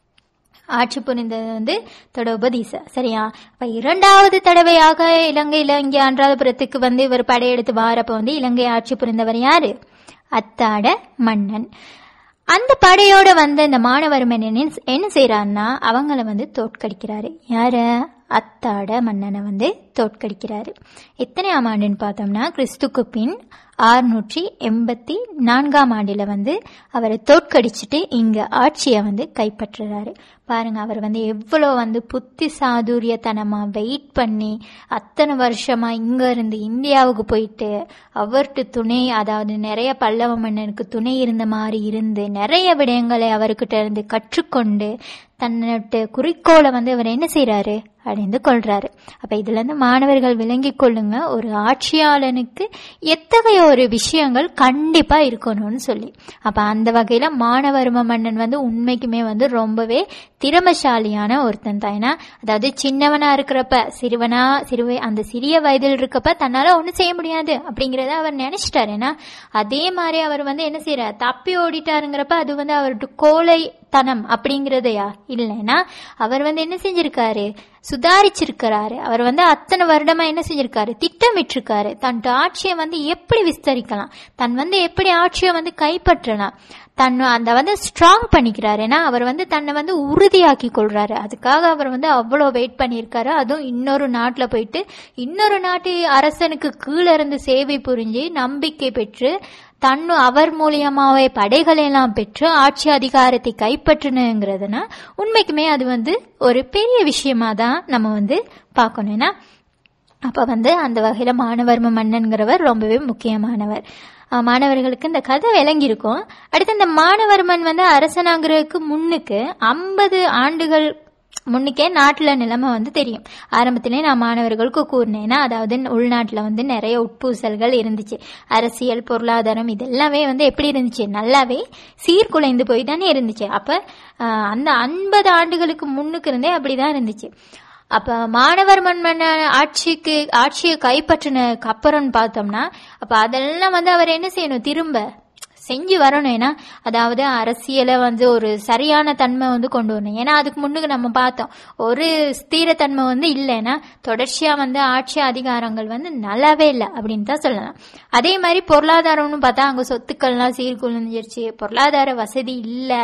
Speaker 1: ஆட்சி புரிந்தது வந்து தொடோபதீச சரியா அப்ப இரண்டாவது தடவையாக இலங்கையில இங்க அன்றாதபுரத்துக்கு வந்து இவர் படையெடுத்து வாரப்ப வந்து இலங்கை ஆட்சி புரிந்தவர் யாரு அத்தாட மன்னன் அந்த படையோட வந்த இந்த மாணவர்மன் என்ன செய்யறாருன்னா அவங்கள வந்து தோற்கடிக்கிறாரு யார அத்தாட மன்னனை வந்து தோற்கடிக்கிறாரு எத்தனையாம் ஆண்டுன்னு பார்த்தோம்னா கிறிஸ்துக்கு பின் ஆறுநூற்றி எண்பத்தி நான்காம் ஆண்டுல வந்து அவரை தோற்கடிச்சிட்டு இங்க ஆட்சியை வந்து கைப்பற்றுறாரு பாருங்க அவர் வந்து எவ்வளோ வந்து புத்தி சாதுரியத்தனமா வெயிட் பண்ணி அத்தனை வருஷமா இங்க இருந்து இந்தியாவுக்கு போயிட்டு அவர்கிட்ட துணை அதாவது நிறைய பல்லவ மன்னனுக்கு துணை இருந்த மாதிரி இருந்து நிறைய விடயங்களை அவர்கிட்ட இருந்து கற்றுக்கொண்டு தன்னோட குறிக்கோளை வந்து அவர் என்ன செய்யறாரு அடைந்து கொள்றாரு அப்ப இதுல இருந்து மாணவர்கள் விளங்கி கொள்ளுங்க ஒரு ஆட்சியாளனுக்கு எத்தகைய ஒரு விஷயங்கள் கண்டிப்பா இருக்கணும்னு சொல்லி அப்ப அந்த வகையில மாணவர்ம மன்னன் வந்து உண்மைக்குமே வந்து ரொம்பவே திறமசாலியான ஒருத்தன் தான் ஏன்னா அதாவது சின்னவனா இருக்கிறப்ப சிறுவனா சிறுவை அந்த சிறிய வயதில் இருக்கப்ப தன்னால ஒண்ணும் செய்ய முடியாது அப்படிங்கறத அவர் நினைச்சிட்டாரு ஏன்னா அதே மாதிரி அவர் வந்து என்ன செய்யறார் தப்பி ஓடிட்டாருங்கிறப்ப அது வந்து அவர்கிட்ட கோலை தனம் அப்படிங்கறதையா இல்லைன்னா அவர் வந்து என்ன செஞ்சிருக்காரு சுதாரிச்சிருக்கிறாரு அவர் வந்து அத்தனை வருடமா என்ன செஞ்சிருக்காரு திட்டமிட்டிருக்காரு தன் ஆட்சியை வந்து எப்படி விஸ்தரிக்கலாம் தன் வந்து எப்படி ஆட்சியை வந்து கைப்பற்றலாம் தன் அந்த வந்து ஸ்ட்ராங் பண்ணிக்கிறாரு ஏன்னா அவர் வந்து தன்னை வந்து உறுதியாக்கி கொள்றாரு அதுக்காக அவர் வந்து அவ்வளோ வெயிட் பண்ணியிருக்காரு அதுவும் இன்னொரு நாட்டில் போயிட்டு இன்னொரு நாட்டு அரசனுக்கு கீழே இருந்து சேவை புரிஞ்சு நம்பிக்கை பெற்று தன்னு அவர் மூலியமாவே படைகளை எல்லாம் பெற்று ஆட்சி அதிகாரத்தை கைப்பற்றணுங்கிறதுனா உண்மைக்குமே அது வந்து ஒரு பெரிய விஷயமா தான் நம்ம வந்து பார்க்கணும் ஏன்னா அப்ப வந்து அந்த வகையில மாணவர்ம மன்னன்கிறவர் ரொம்பவே முக்கியமானவர் மாணவர்களுக்கு இந்த கதை விளங்கியிருக்கும் அடுத்து இந்த மாணவர்மன் வந்து அரசனாங்கிறதுக்கு முன்னுக்கு ஐம்பது ஆண்டுகள் முன்னுக்கே நாட்டில் நிலைமை வந்து தெரியும் ஆரம்பத்திலே நான் மாணவர்களுக்கு கூறினேன்னா அதாவது உள்நாட்டில் வந்து நிறைய உட்பூசல்கள் இருந்துச்சு அரசியல் பொருளாதாரம் இதெல்லாமே வந்து எப்படி இருந்துச்சு நல்லாவே சீர்குலைந்து போய் தானே இருந்துச்சு அப்போ அந்த ஐம்பது ஆண்டுகளுக்கு முன்னுக்கு இருந்தே அப்படிதான் இருந்துச்சு அப்ப மாணவர் மன்மன் ஆட்சிக்கு ஆட்சியை கைப்பற்றினதுக்கு அப்புறம்னு பார்த்தோம்னா அப்ப அதெல்லாம் வந்து அவர் என்ன செய்யணும் திரும்ப செஞ்சு வரணும் ஏன்னா அதாவது அரசியலை வந்து ஒரு சரியான தன்மை வந்து கொண்டு வரணும் ஏன்னா அதுக்கு முன்னுக்கு நம்ம பார்த்தோம் ஒரு ஸ்திரத்தன்மை வந்து இல்லைன்னா தொடர்ச்சியா வந்து ஆட்சி அதிகாரங்கள் வந்து நல்லாவே இல்லை அப்படின்னு தான் சொல்லலாம் அதே மாதிரி பொருளாதாரம்னு பார்த்தா அங்க சொத்துக்கள்லாம் சீர்குலைஞ்சிருச்சு பொருளாதார வசதி இல்லை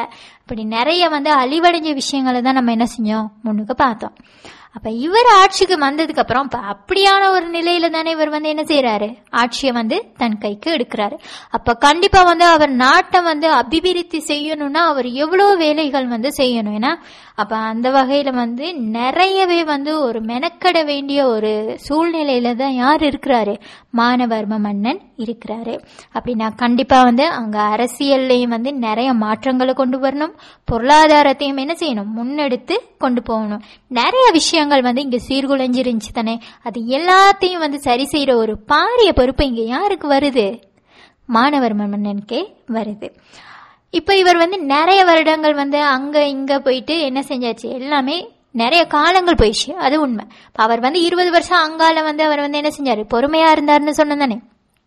Speaker 1: இப்படி நிறைய வந்து அழிவடைஞ்ச விஷயங்களை தான் நம்ம என்ன செஞ்சோம் முன்னுக்கு பார்த்தோம் அப்ப இவர் ஆட்சிக்கு வந்ததுக்கு அப்புறம் இப்ப அப்படியான ஒரு நிலையில தானே இவர் வந்து என்ன செய்யறாரு ஆட்சியை வந்து தன் கைக்கு எடுக்கிறாரு அப்ப கண்டிப்பா வந்து அவர் நாட்டை வந்து அபிவிருத்தி செய்யணும்னா அவர் எவ்வளவு வேலைகள் வந்து செய்யணும் ஏன்னா அப்ப அந்த வகையில வந்து நிறையவே வந்து ஒரு மெனக்கட வேண்டிய ஒரு சூழ்நிலையில தான் யார் இருக்கிறாரு மானவர்ம மன்னன் இருக்கிறாரு அப்படின்னா கண்டிப்பா வந்து அங்க அரசியல்லையும் வந்து நிறைய மாற்றங்களை கொண்டு வரணும் பொருளாதாரத்தையும் என்ன செய்யணும் முன்னெடுத்து கொண்டு போகணும் நிறைய விஷயங்கள் வந்து இங்க சீர்குலைஞ்சிருந்துச்சு தானே அது எல்லாத்தையும் வந்து சரி செய்யற ஒரு பாரிய பொறுப்பு இங்க யாருக்கு வருது மாணவர்ம மன்னனுக்கே வருது இப்ப இவர் வந்து நிறைய வருடங்கள் வந்து அங்க இங்க போயிட்டு என்ன செஞ்சாச்சு எல்லாமே நிறைய காலங்கள் போயிடுச்சு அது உண்மை அவர் வந்து இருபது வருஷம் அங்கால வந்து அவர் வந்து என்ன செஞ்சாரு பொறுமையா இருந்தாருன்னு சொன்னதானே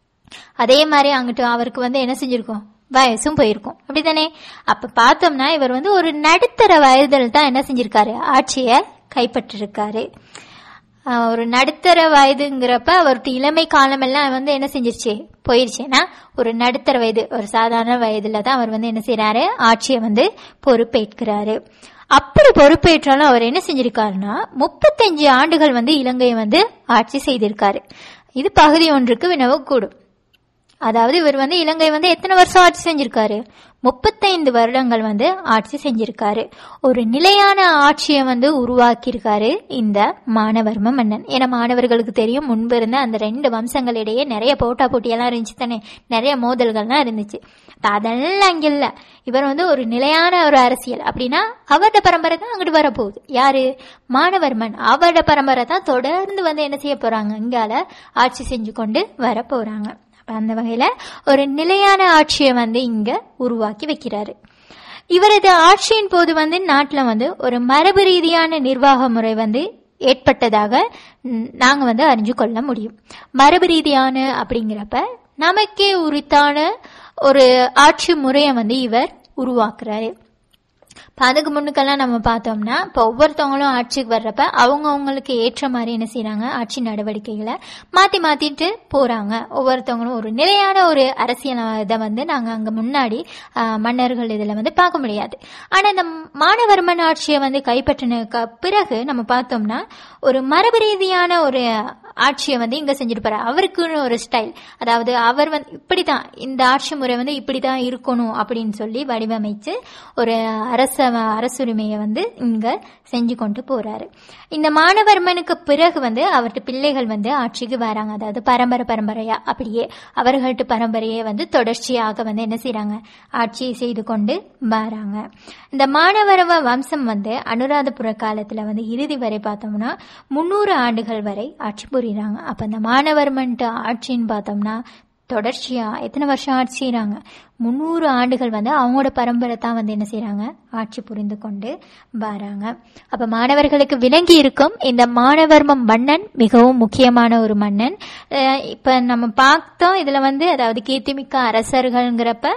Speaker 1: அதே மாதிரி அங்கிட்டு அவருக்கு வந்து என்ன செஞ்சிருக்கோம் வயசும் போயிருக்கும் அப்படித்தானே அப்ப பார்த்தோம்னா இவர் வந்து ஒரு நடுத்தர வயதில் தான் என்ன செஞ்சிருக்காரு ஆட்சியை கைப்பற்றிருக்காரு ஒரு நடுத்தர வயதுங்கிறப்ப அவர்கிட்ட இளமை காலம் எல்லாம் வந்து என்ன செஞ்சிருச்சு போயிருச்சுன்னா ஒரு நடுத்தர வயது ஒரு சாதாரண வயதுல தான் அவர் வந்து என்ன செய்யறாரு ஆட்சியை வந்து பொறுப்பேற்கிறாரு அப்படி பொறுப்பேற்றாலும் அவர் என்ன செஞ்சிருக்காருன்னா முப்பத்தஞ்சு ஆண்டுகள் வந்து இலங்கையை வந்து ஆட்சி செய்திருக்காரு இது பகுதி ஒன்றுக்கு வினவக்கூடும் அதாவது இவர் வந்து இலங்கை வந்து எத்தனை வருஷம் ஆட்சி செஞ்சிருக்காரு முப்பத்தைந்து வருடங்கள் வந்து ஆட்சி செஞ்சிருக்காரு ஒரு நிலையான ஆட்சியை வந்து உருவாக்கியிருக்காரு இந்த மாணவர்ம மன்னன் ஏன்னா மாணவர்களுக்கு தெரியும் முன்பு இருந்த அந்த ரெண்டு வம்சங்களிடையே நிறைய போட்டா போட்டியெல்லாம் இருந்துச்சு தானே நிறைய மோதல்கள்லாம் இருந்துச்சு அதெல்லாம் இங்க இல்ல இவர் வந்து ஒரு நிலையான ஒரு அரசியல் அப்படின்னா அவரோட பரம்பரை தான் அங்கிட்டு வரப்போகுது யாரு மாணவர்மன் அவரோட பரம்பரை தான் தொடர்ந்து வந்து என்ன செய்ய போறாங்க இங்கால ஆட்சி செஞ்சு கொண்டு வர போறாங்க அந்த வகையில ஒரு நிலையான ஆட்சியை வந்து இங்க உருவாக்கி வைக்கிறாரு இவரது ஆட்சியின் போது வந்து நாட்டுல வந்து ஒரு மரபு ரீதியான நிர்வாக முறை வந்து ஏற்பட்டதாக நாங்க வந்து அறிஞ்சு கொள்ள முடியும் மரபு ரீதியான அப்படிங்கிறப்ப நமக்கே உரித்தான ஒரு ஆட்சி முறையை வந்து இவர் உருவாக்குறாரு அதுக்கு முன்னுக்கெல்லாம் நம்ம பார்த்தோம்னா இப்போ ஒவ்வொருத்தவங்களும் ஆட்சிக்கு வர்றப்ப அவங்க அவங்களுக்கு ஏற்ற மாதிரி என்ன செய்யறாங்க ஆட்சி நடவடிக்கைகளை மாத்தி மாத்திட்டு போறாங்க ஒவ்வொருத்தவங்களும் ஒரு நிலையான ஒரு அரசியல் இதை வந்து நாங்க அங்க முன்னாடி மன்னர்கள் இதுல வந்து பார்க்க முடியாது ஆனா இந்த மாணவர்மன் ஆட்சியை வந்து கைப்பற்றின பிறகு நம்ம பார்த்தோம்னா ஒரு மரபு ரீதியான ஒரு ஆட்சியை வந்து இங்க செஞ்சிருப்பாரு அவருக்குன்னு ஒரு ஸ்டைல் அதாவது அவர் வந்து இப்படிதான் இந்த ஆட்சி முறை வந்து இப்படிதான் இருக்கணும் அப்படின்னு சொல்லி வடிவமைச்சு ஒரு அரச அரசுரிமையை வந்து இங்க செஞ்சு கொண்டு போறாரு இந்த மாணவர்மனுக்கு பிறகு வந்து அவர்கிட்ட பிள்ளைகள் வந்து ஆட்சிக்கு வராங்க அதாவது பரம்பரை பரம்பரையா அப்படியே அவர்கள்ட்ட பரம்பரையே வந்து தொடர்ச்சியாக வந்து என்ன செய்யறாங்க ஆட்சியை செய்து கொண்டு வராங்க இந்த மாணவரவ வம்சம் வந்து அனுராதபுர காலத்துல வந்து இறுதி வரை பார்த்தோம்னா முன்னூறு ஆண்டுகள் வரை ஆட்சி புரியுறாங்க அப்ப இந்த மாணவர்மன்ட்டு ஆட்சின்னு பார்த்தோம்னா தொடர்ச்சியா எத்தனை வருஷம் ஆட்சி செய்யறாங்க முன்னூறு ஆண்டுகள் வந்து அவங்களோட பரம்பரை தான் வந்து என்ன செய்யறாங்க ஆட்சி புரிந்து கொண்டு வராங்க அப்ப மாணவர்களுக்கு விளங்கி இருக்கும் இந்த மாணவர்ம மன்னன் மிகவும் முக்கியமான ஒரு மன்னன் இப்ப நம்ம பார்த்தோம் இதுல வந்து அதாவது கீர்த்திமிக்க அரசர்கள்ங்கிறப்ப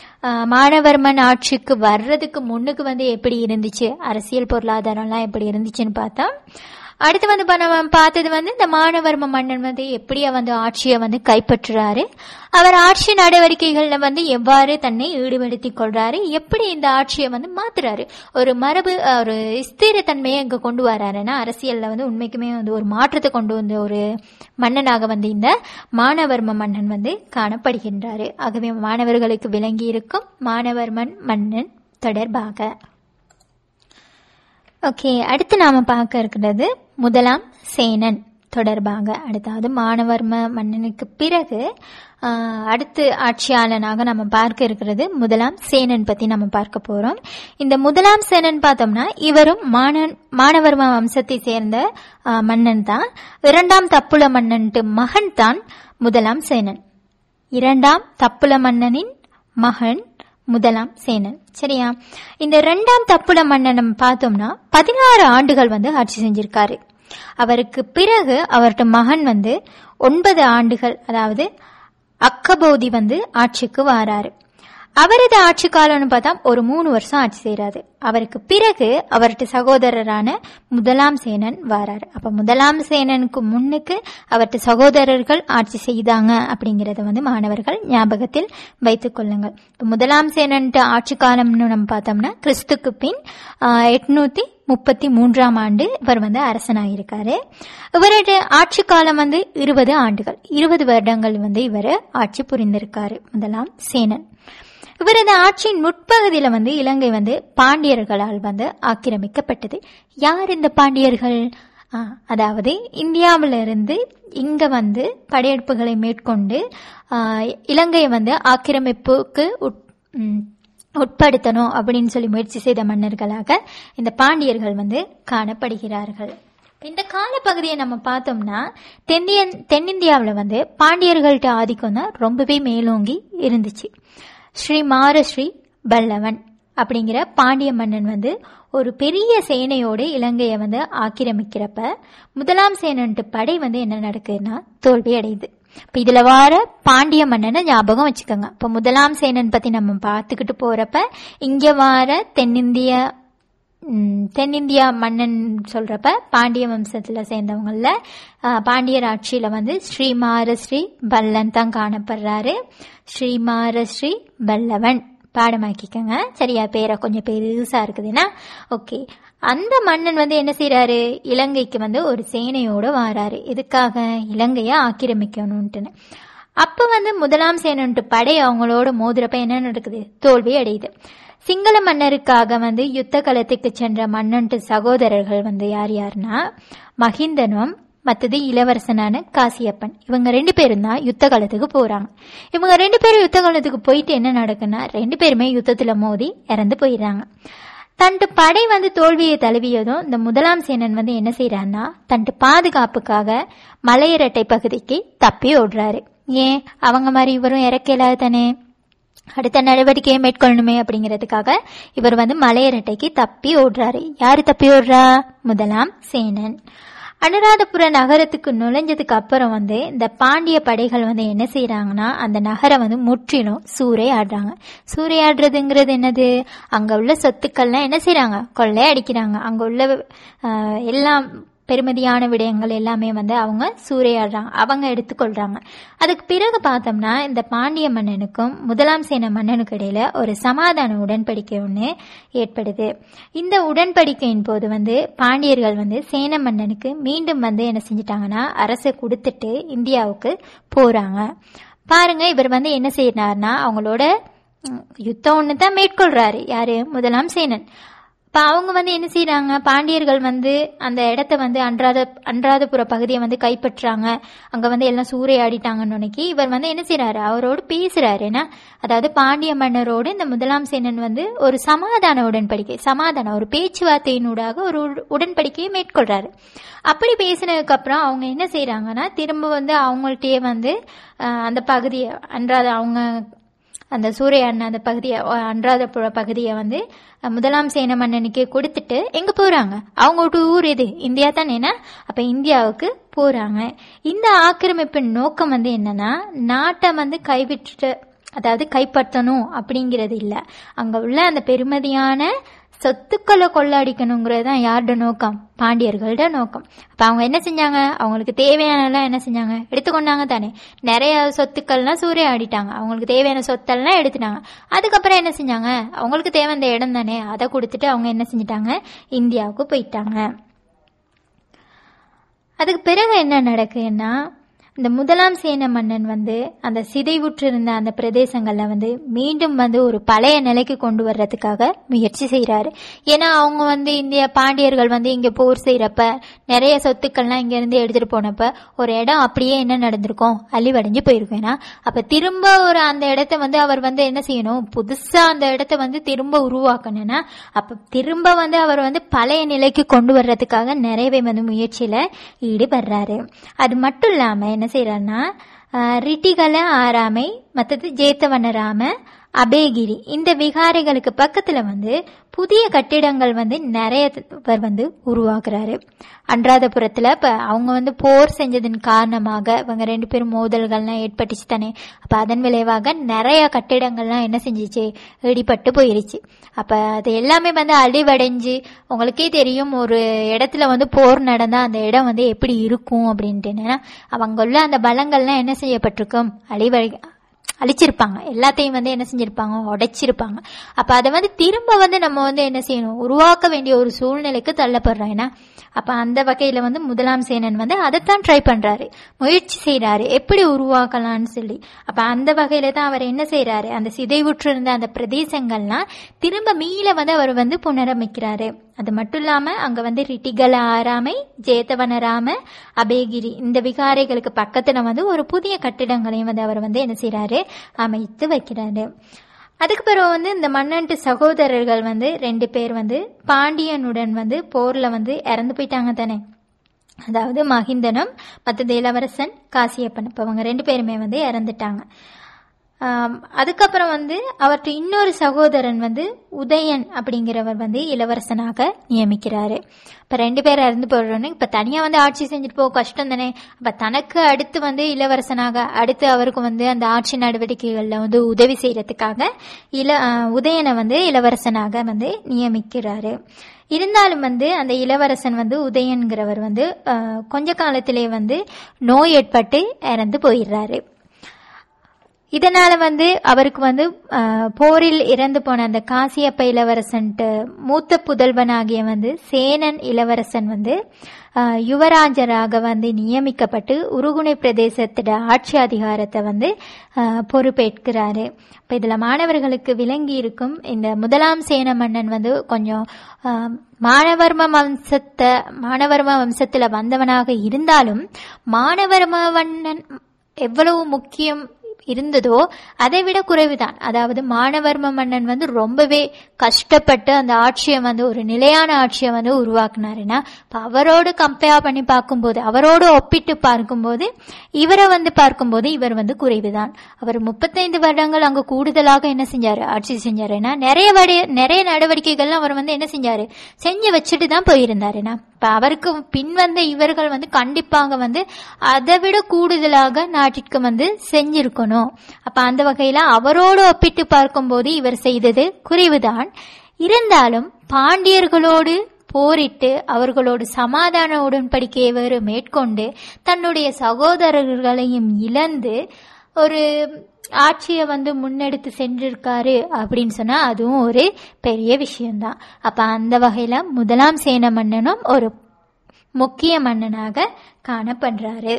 Speaker 1: மாணவர்மன் ஆட்சிக்கு வர்றதுக்கு முன்னுக்கு வந்து எப்படி இருந்துச்சு அரசியல் பொருளாதாரம்லாம் எப்படி இருந்துச்சுன்னு பார்த்தா அடுத்து வந்து நம்ம பார்த்தது வந்து இந்த மாணவர்ம மன்னன் வந்து எப்படியா வந்து ஆட்சியை வந்து கைப்பற்றுறாரு அவர் ஆட்சி நடவடிக்கைகள்ல வந்து எவ்வாறு தன்னை ஈடுபடுத்தி கொள்றாரு எப்படி இந்த ஆட்சியை வந்து மாத்துறாரு ஒரு மரபு ஒரு ஸ்திரத்தன்மையை இங்க கொண்டு வராருன்னா அரசியல்ல வந்து உண்மைக்குமே வந்து ஒரு மாற்றத்தை கொண்டு வந்த ஒரு மன்னனாக வந்து இந்த மாணவர்ம மன்னன் வந்து காணப்படுகின்றாரு ஆகவே மாணவர்களுக்கு விளங்கி இருக்கும் மாணவர்மன் மன்னன் தொடர்பாக ஓகே அடுத்து நாம பார்க்க இருக்கிறது முதலாம் சேனன் தொடர்பாக அடுத்தாவது மாணவர்ம மன்னனுக்கு பிறகு அடுத்து ஆட்சியாளனாக நம்ம பார்க்க இருக்கிறது முதலாம் சேனன் பத்தி நம்ம பார்க்க போறோம் இந்த முதலாம் சேனன் பார்த்தோம்னா இவரும் மாணவர்ம வம்சத்தை சேர்ந்த மன்னன் தான் இரண்டாம் தப்புல மன்னன்ட்டு மகன் தான் முதலாம் சேனன் இரண்டாம் தப்புல மன்னனின் மகன் முதலாம் சேனன் சரியா இந்த இரண்டாம் தப்புல மன்னன் நம்ம பார்த்தோம்னா பதினாறு ஆண்டுகள் வந்து ஆட்சி செஞ்சிருக்காரு அவருக்கு பிறகு அவர்கிட்ட மகன் வந்து ஒன்பது ஆண்டுகள் அதாவது அக்கபோதி வந்து ஆட்சிக்கு வாராரு அவரது ஆட்சி காலம்னு பார்த்தா ஒரு மூணு வருஷம் ஆட்சி செய்யறாரு அவருக்கு பிறகு அவர்கிட்ட சகோதரரான முதலாம் சேனன் வராரு அப்ப முதலாம் சேனனுக்கு முன்னுக்கு அவர்கிட்ட சகோதரர்கள் ஆட்சி செய்தாங்க அப்படிங்கறத வந்து மாணவர்கள் ஞாபகத்தில் வைத்துக் கொள்ளுங்கள் இப்ப முதலாம் சேனன்ட்டு ஆட்சி காலம்னு நம்ம பார்த்தோம்னா கிறிஸ்துக்கு பின் ஆஹ், எட்நூத்தி முப்பத்தி மூன்றாம் ஆண்டு இவர் வந்து அரசனாயிருக்காரு இவருடைய ஆட்சி காலம் வந்து இருபது ஆண்டுகள் இருபது வருடங்கள் வந்து இவர் ஆட்சி புரிந்திருக்காரு முதலாம் சேனன் இவரது ஆட்சியின் முற்பகுதியில வந்து இலங்கை வந்து பாண்டியர்களால் வந்து ஆக்கிரமிக்கப்பட்டது யார் இந்த பாண்டியர்கள் ஆ, அதாவது இந்தியாவில இருந்து இங்க வந்து படையெடுப்புகளை மேற்கொண்டு ஆ, இலங்கையை வந்து ஆக்கிரமிப்புக்கு உட்- ம், உட்படுத்தணும் அப்படின்னு சொல்லி முயற்சி செய்த மன்னர்களாக இந்த பாண்டியர்கள் வந்து காணப்படுகிறார்கள் இந்த காலப்பகுதியை நம்ம பார்த்தோம்னா தென்னியன் தென்னிந்தியாவில் வந்து பாண்டியர்கள்ட்ட ஆதிக்கம் தான் ரொம்பவே மேலோங்கி இருந்துச்சு ஸ்ரீ மாரஸ்ரீ பல்லவன் அப்படிங்கிற பாண்டிய மன்னன் வந்து ஒரு பெரிய சேனையோடு இலங்கையை வந்து ஆக்கிரமிக்கிறப்ப முதலாம் சேனன்ட்டு படை வந்து என்ன நடக்குதுன்னா தோல்வி அடையுது இப்ப இதுல வார பாண்டிய மன்னனை ஞாபகம் வச்சுக்கோங்க இப்ப முதலாம் சேனன் பத்தி நம்ம பார்த்துக்கிட்டு போறப்ப இங்க வார தென்னிந்திய ம், தென்னிந்தியா மன்னன் சொல்றப்ப பாண்டிய வம்சத்துல சேர்ந்தவங்கள ஆ, பாண்டியர் ஆட்சியில வந்து ஸ்ரீமாரஸ்ரீ பல்லன் தான் காணப்படுறாரு ஸ்ரீமாரஸ்ரீ பல்லவன் பாடமாக்கிக்கோங்க சரியா பேரை கொஞ்சம் பெருசா இருக்குதுன்னா ஓகே அந்த மன்னன் வந்து என்ன செய்றாரு இலங்கைக்கு வந்து ஒரு சேனையோட வாராரு எதுக்காக இலங்கையை ஆக்கிரமிக்கணும்ட்டுன்னு அப்ப வந்து முதலாம் சேனன்ட்டு படை அவங்களோட மோதுறப்ப என்ன நடக்குது தோல்வி அடையுது சிங்கள மன்னருக்காக வந்து யுத்த களத்துக்கு சென்ற மன்னன்ட்டு சகோதரர்கள் வந்து யார் யாருன்னா மகிந்தனும் மற்றது இளவரசனான காசியப்பன் இவங்க ரெண்டு பேரும் தான் யுத்த காலத்துக்கு போறாங்க இவங்க ரெண்டு பேரும் யுத்த காலத்துக்கு போயிட்டு என்ன நடக்குன்னா ரெண்டு பேருமே யுத்தத்துல மோதி இறந்து போயிடுறாங்க தன்ட்டு படை வந்து தோல்வியை தழுவியதும் இந்த முதலாம் சேனன் வந்து என்ன செய்யறான்னா தன்ட்டு பாதுகாப்புக்காக மலையரட்டை பகுதிக்கு தப்பி ஓடுறாரு ஏன் அவங்க மாதிரி இவரும் இறக்கல தானே அடுத்த நடவடிக்கையை மேற்கொள்ளணுமே அப்படிங்கிறதுக்காக இவர் வந்து மலையரட்டைக்கு தப்பி ஓடுறாரு யாரு தப்பி ஓடுறா முதலாம் சேனன் அனுராதபுர நகரத்துக்கு நுழைஞ்சதுக்கு அப்புறம் வந்து இந்த பாண்டிய படைகள் வந்து என்ன செய்யறாங்கன்னா அந்த நகரை வந்து முற்றிலும் சூறையாடுறாங்க சூறையாடுறதுங்கிறது என்னது அங்க உள்ள சொத்துக்கள்லாம் என்ன செய்யறாங்க கொள்ளை அடிக்கிறாங்க அங்க உள்ள ஆஹ், எல்லாம் பெருமதியான விடயங்கள் எல்லாமே வந்து அவங்க சூறையாடுறாங்க அவங்க எடுத்துக்கொள்றாங்க அதுக்கு பிறகு பார்த்தோம்னா இந்த பாண்டிய மன்னனுக்கும் முதலாம் சேன மன்னனுக்கு இடையில ஒரு சமாதான உடன்படிக்கை ஒன்று ஏற்படுது இந்த உடன்படிக்கையின் போது வந்து பாண்டியர்கள் வந்து சேன மன்னனுக்கு மீண்டும் வந்து என்ன செஞ்சிட்டாங்கன்னா அரசை கொடுத்துட்டு இந்தியாவுக்கு போறாங்க பாருங்க இவர் வந்து என்ன செய்யறாருன்னா அவங்களோட ம், யுத்தம் ஒன்று தான் மேற்கொள்றாரு யாரு முதலாம் சேனன் இப்போ அவங்க வந்து என்ன செய்றாங்க பாண்டியர்கள் வந்து அந்த இடத்த வந்து அன்றாத அன்றாதபுர பகுதியை வந்து கைப்பற்றாங்க அங்க வந்து எல்லாம் சூறையாடிட்டாங்கன்னு நினைக்கி இவர் வந்து என்ன செய்றாரு அவரோடு பேசுறாரு என்ன அதாவது பாண்டிய மன்னரோடு இந்த முதலாம் சேனன் வந்து ஒரு சமாதான உடன்படிக்கை சமாதானம் ஒரு பேச்சுவார்த்தையினூடாக ஒரு உட- உடன்படிக்கையை மேற்கொள்றாரு அப்படி பேசினதுக்கு அப்புறம் அவங்க என்ன செய்றாங்கன்னா திரும்ப வந்து அவங்கள்ட்டயே வந்து அஹ், அந்த பகுதியை அன்றாத அவங்க அந்த சூறையாடின அந்த பகுதியை அஹ், அன்றாதபுர பகுதியை வந்து அஹ், முதலாம் சேன மன்னனுக்கு கொடுத்துட்டு எங்க போறாங்க அவங்களோட ஊர் எது இந்தியா தானேனா அப்ப இந்தியாவுக்கு போறாங்க இந்த ஆக்கிரமிப்பின் நோக்கம் வந்து என்னன்னா நாட்டை வந்து கைவிட்டுட்டு அதாவது கைப்பற்றணும் அப்படிங்கிறது இல்ல அங்க உள்ள அந்த பெருமதியான சொத்துக்களை கொள்ளடிக்கணுங்கிறது தான் யாரோட நோக்கம் பாண்டியர்களோட நோக்கம் அப்ப அவங்க என்ன செஞ்சாங்க அவங்களுக்கு தேவையானலாம் என்ன செஞ்சாங்க எடுத்துக்கொண்டாங்க தானே நிறைய சொத்துக்கள்லாம் சூறையாடிட்டாங்க அவங்களுக்கு தேவையான சொத்தெல்லாம் எடுத்துட்டாங்க அதுக்கப்புறம் என்ன செஞ்சாங்க அவங்களுக்கு தேவை அந்த இடம் தானே அதை கொடுத்துட்டு அவங்க என்ன செஞ்சிட்டாங்க இந்தியாவுக்கு போயிட்டாங்க அதுக்கு பிறகு என்ன நடக்குன்னா இந்த முதலாம் சேன மன்னன் வந்து அந்த சிதைவுற்றிருந்த அந்த பிரதேசங்கள்ல வந்து மீண்டும் வந்து ஒரு பழைய நிலைக்கு கொண்டு வர்றதுக்காக முயற்சி செய்றாரு ஏன்னா அவங்க வந்து இந்திய பாண்டியர்கள் வந்து இங்க போர் செய்யறப்ப நிறைய சொத்துக்கள்லாம் இங்க இருந்து எடுத்துட்டு போனப்ப ஒரு இடம் அப்படியே என்ன நடந்திருக்கும் அழிவடைஞ்சு போயிருக்கும் ஏன்னா அப்ப திரும்ப ஒரு அந்த இடத்த வந்து அவர் வந்து என்ன செய்யணும் புதுசா அந்த இடத்த வந்து திரும்ப உருவாக்கணும்னா அப்ப திரும்ப வந்து அவர் வந்து பழைய நிலைக்கு கொண்டு வர்றதுக்காக நிறையவே வந்து முயற்சியில ஈடுபடுறாரு அது மட்டும் இல்லாம என்ன செய்யறாருன்னா ஆஹ், ரிட்டிகல ஆறாமை மற்றது ஜேத்தவனராம அபேகிரி இந்த விகாரைகளுக்கு பக்கத்துல வந்து புதிய கட்டிடங்கள் வந்து நிறைய பேர் வந்து உருவாக்குறாரு அன்றாதபுரத்துல இப்ப அவங்க வந்து போர் செஞ்சதன் காரணமாக இவங்க ரெண்டு பேரும் மோதல்கள்லாம் ஏற்பட்டுச்சு தானே அப்ப அதன் விளைவாக நிறைய கட்டிடங்கள்லாம் என்ன செஞ்சிச்சு இடிபட்டு போயிருச்சு அப்ப அது எல்லாமே வந்து அழிவடைஞ்சு உங்களுக்கே தெரியும் ஒரு இடத்துல வந்து போர் நடந்தா அந்த இடம் வந்து எப்படி இருக்கும் அப்படின்ட்டு என்னன்னா அவங்க உள்ள அந்த பலங்கள்லாம் என்ன செய்யப்பட்டிருக்கும் அழிவடை அழிச்சிருப்பாங்க எல்லாத்தையும் வந்து என்ன செஞ்சிருப்பாங்க உடைச்சிருப்பாங்க அப்ப அதை வந்து திரும்ப வந்து நம்ம வந்து என்ன செய்யணும் உருவாக்க வேண்டிய ஒரு சூழ்நிலைக்கு தள்ளப்படுறோம் ஏன்னா அப்ப அந்த வகையில வந்து முதலாம் சேனன் வந்து அதைத்தான் ட்ரை பண்றாரு முயற்சி செய்யறாரு எப்படி உருவாக்கலாம்னு சொல்லி அப்ப அந்த வகையில தான் அவர் என்ன செய்யறாரு அந்த சிதைவுற்று இருந்த அந்த பிரதேசங்கள்லாம் திரும்ப மீள வந்து அவர் வந்து புனரமைக்கிறாரு அது மட்டும் இல்லாம அங்க வந்து ரிட்டிகல ஆறாமை ஜேதவனராம அபேகிரி இந்த விகாரைகளுக்கு பக்கத்துல வந்து ஒரு புதிய கட்டிடங்களையும் வந்து அவர் வந்து என்ன செய்யறாரு அமைத்து வைக்கிறாரு அதுக்கு பிறகு வந்து இந்த மன்னன்ட்டு சகோதரர்கள் வந்து ரெண்டு பேர் வந்து பாண்டியனுடன் வந்து போர்ல வந்து இறந்து போயிட்டாங்க தானே அதாவது மகிந்தனும் மற்றது இளவரசன் காசியப்பன் இப்போ அவங்க ரெண்டு பேருமே வந்து இறந்துட்டாங்க ஆம், அதுக்கப்புறம் வந்து அவர்கிட்ட இன்னொரு சகோதரன் வந்து உதயன் அப்படிங்கிறவர் வந்து இளவரசனாக நியமிக்கிறாரு இப்போ ரெண்டு பேர் இறந்து போடுறோன்னு இப்போ தனியாக வந்து ஆட்சி செஞ்சுட்டு போக கஷ்டம் தானே அப்போ தனக்கு அடுத்து வந்து இளவரசனாக அடுத்து அவருக்கு வந்து அந்த ஆட்சி நடவடிக்கைகளில் வந்து உதவி செய்யறதுக்காக இள ஆ, உதயனை வந்து இளவரசனாக வந்து நியமிக்கிறாரு இருந்தாலும் வந்து அந்த இளவரசன் வந்து உதயன்கிறவர் வந்து ஆ, கொஞ்ச காலத்திலே வந்து நோய் ஏற்பட்டு இறந்து போயிடுறாரு இதனால வந்து அவருக்கு வந்து அஹ், போரில் இறந்து போன அந்த காசியப்ப இளவரசன்ட்டு மூத்த புதல்வனாகிய வந்து சேனன் இளவரசன் வந்து அஹ், யுவராஜராக வந்து நியமிக்கப்பட்டு உருகுணை பிரதேசத்தோட ஆட்சி அதிகாரத்தை வந்து அஹ், பொறுப்பேற்கிறாரு இப்போ இதில் மாணவர்களுக்கு விளங்கி இருக்கும் இந்த முதலாம் சேன மன்னன் வந்து கொஞ்சம் அஹ், மானவர்ம வம்சத்தை மானவர்ம வம்சத்தில் வந்தவனாக இருந்தாலும் மானவர்ம மன்னன் எவ்வளவு முக்கியம் இருந்ததோ அதை விட குறைவுதான் அதாவது மானவர்ம மன்னன் வந்து ரொம்பவே கஷ்டப்பட்டு அந்த ஆட்சியை வந்து ஒரு நிலையான ஆட்சியை வந்து உருவாக்குனாருன்னா இப்ப அவரோடு கம்பேர் பண்ணி பார்க்கும்போது அவரோடு ஒப்பிட்டு பார்க்கும்போது இவரை வந்து பார்க்கும்போது இவர் வந்து குறைவுதான் அவர் முப்பத்தைந்து வருடங்கள் அங்கு கூடுதலாக என்ன செஞ்சாரு ஆட்சி செஞ்சாருன்னா நிறைய வடி நிறைய நடவடிக்கைகள்லாம் அவர் வந்து என்ன செஞ்சாரு செஞ்சு வச்சுட்டு தான் போயிருந்தாருன்னா இப்ப அவருக்கு பின் வந்த இவர்கள் வந்து கண்டிப்பாக வந்து அதை விட கூடுதலாக நாட்டிற்கு வந்து செஞ்சிருக்கணும் அப்ப அந்த வகையில அவரோடு ஒப்பிட்டு பார்க்கும்போது இவர் செய்தது குறைவுதான் இருந்தாலும் பாண்டியர்களோடு போரிட்டு அவர்களோடு சமாதான உடன்படிக்கையை வேறு மேற்கொண்டு தன்னுடைய சகோதரர்களையும் இழந்து ஒரு ஆட்சியை வந்து முன்னெடுத்து சென்றிருக்காரு அப்படின்னு சொன்னா அதுவும் ஒரு பெரிய விஷயம்தான் அப்ப அந்த வகையில முதலாம் சேன மன்னனும் ஒரு முக்கிய மன்னனாக காணப்படுறாரு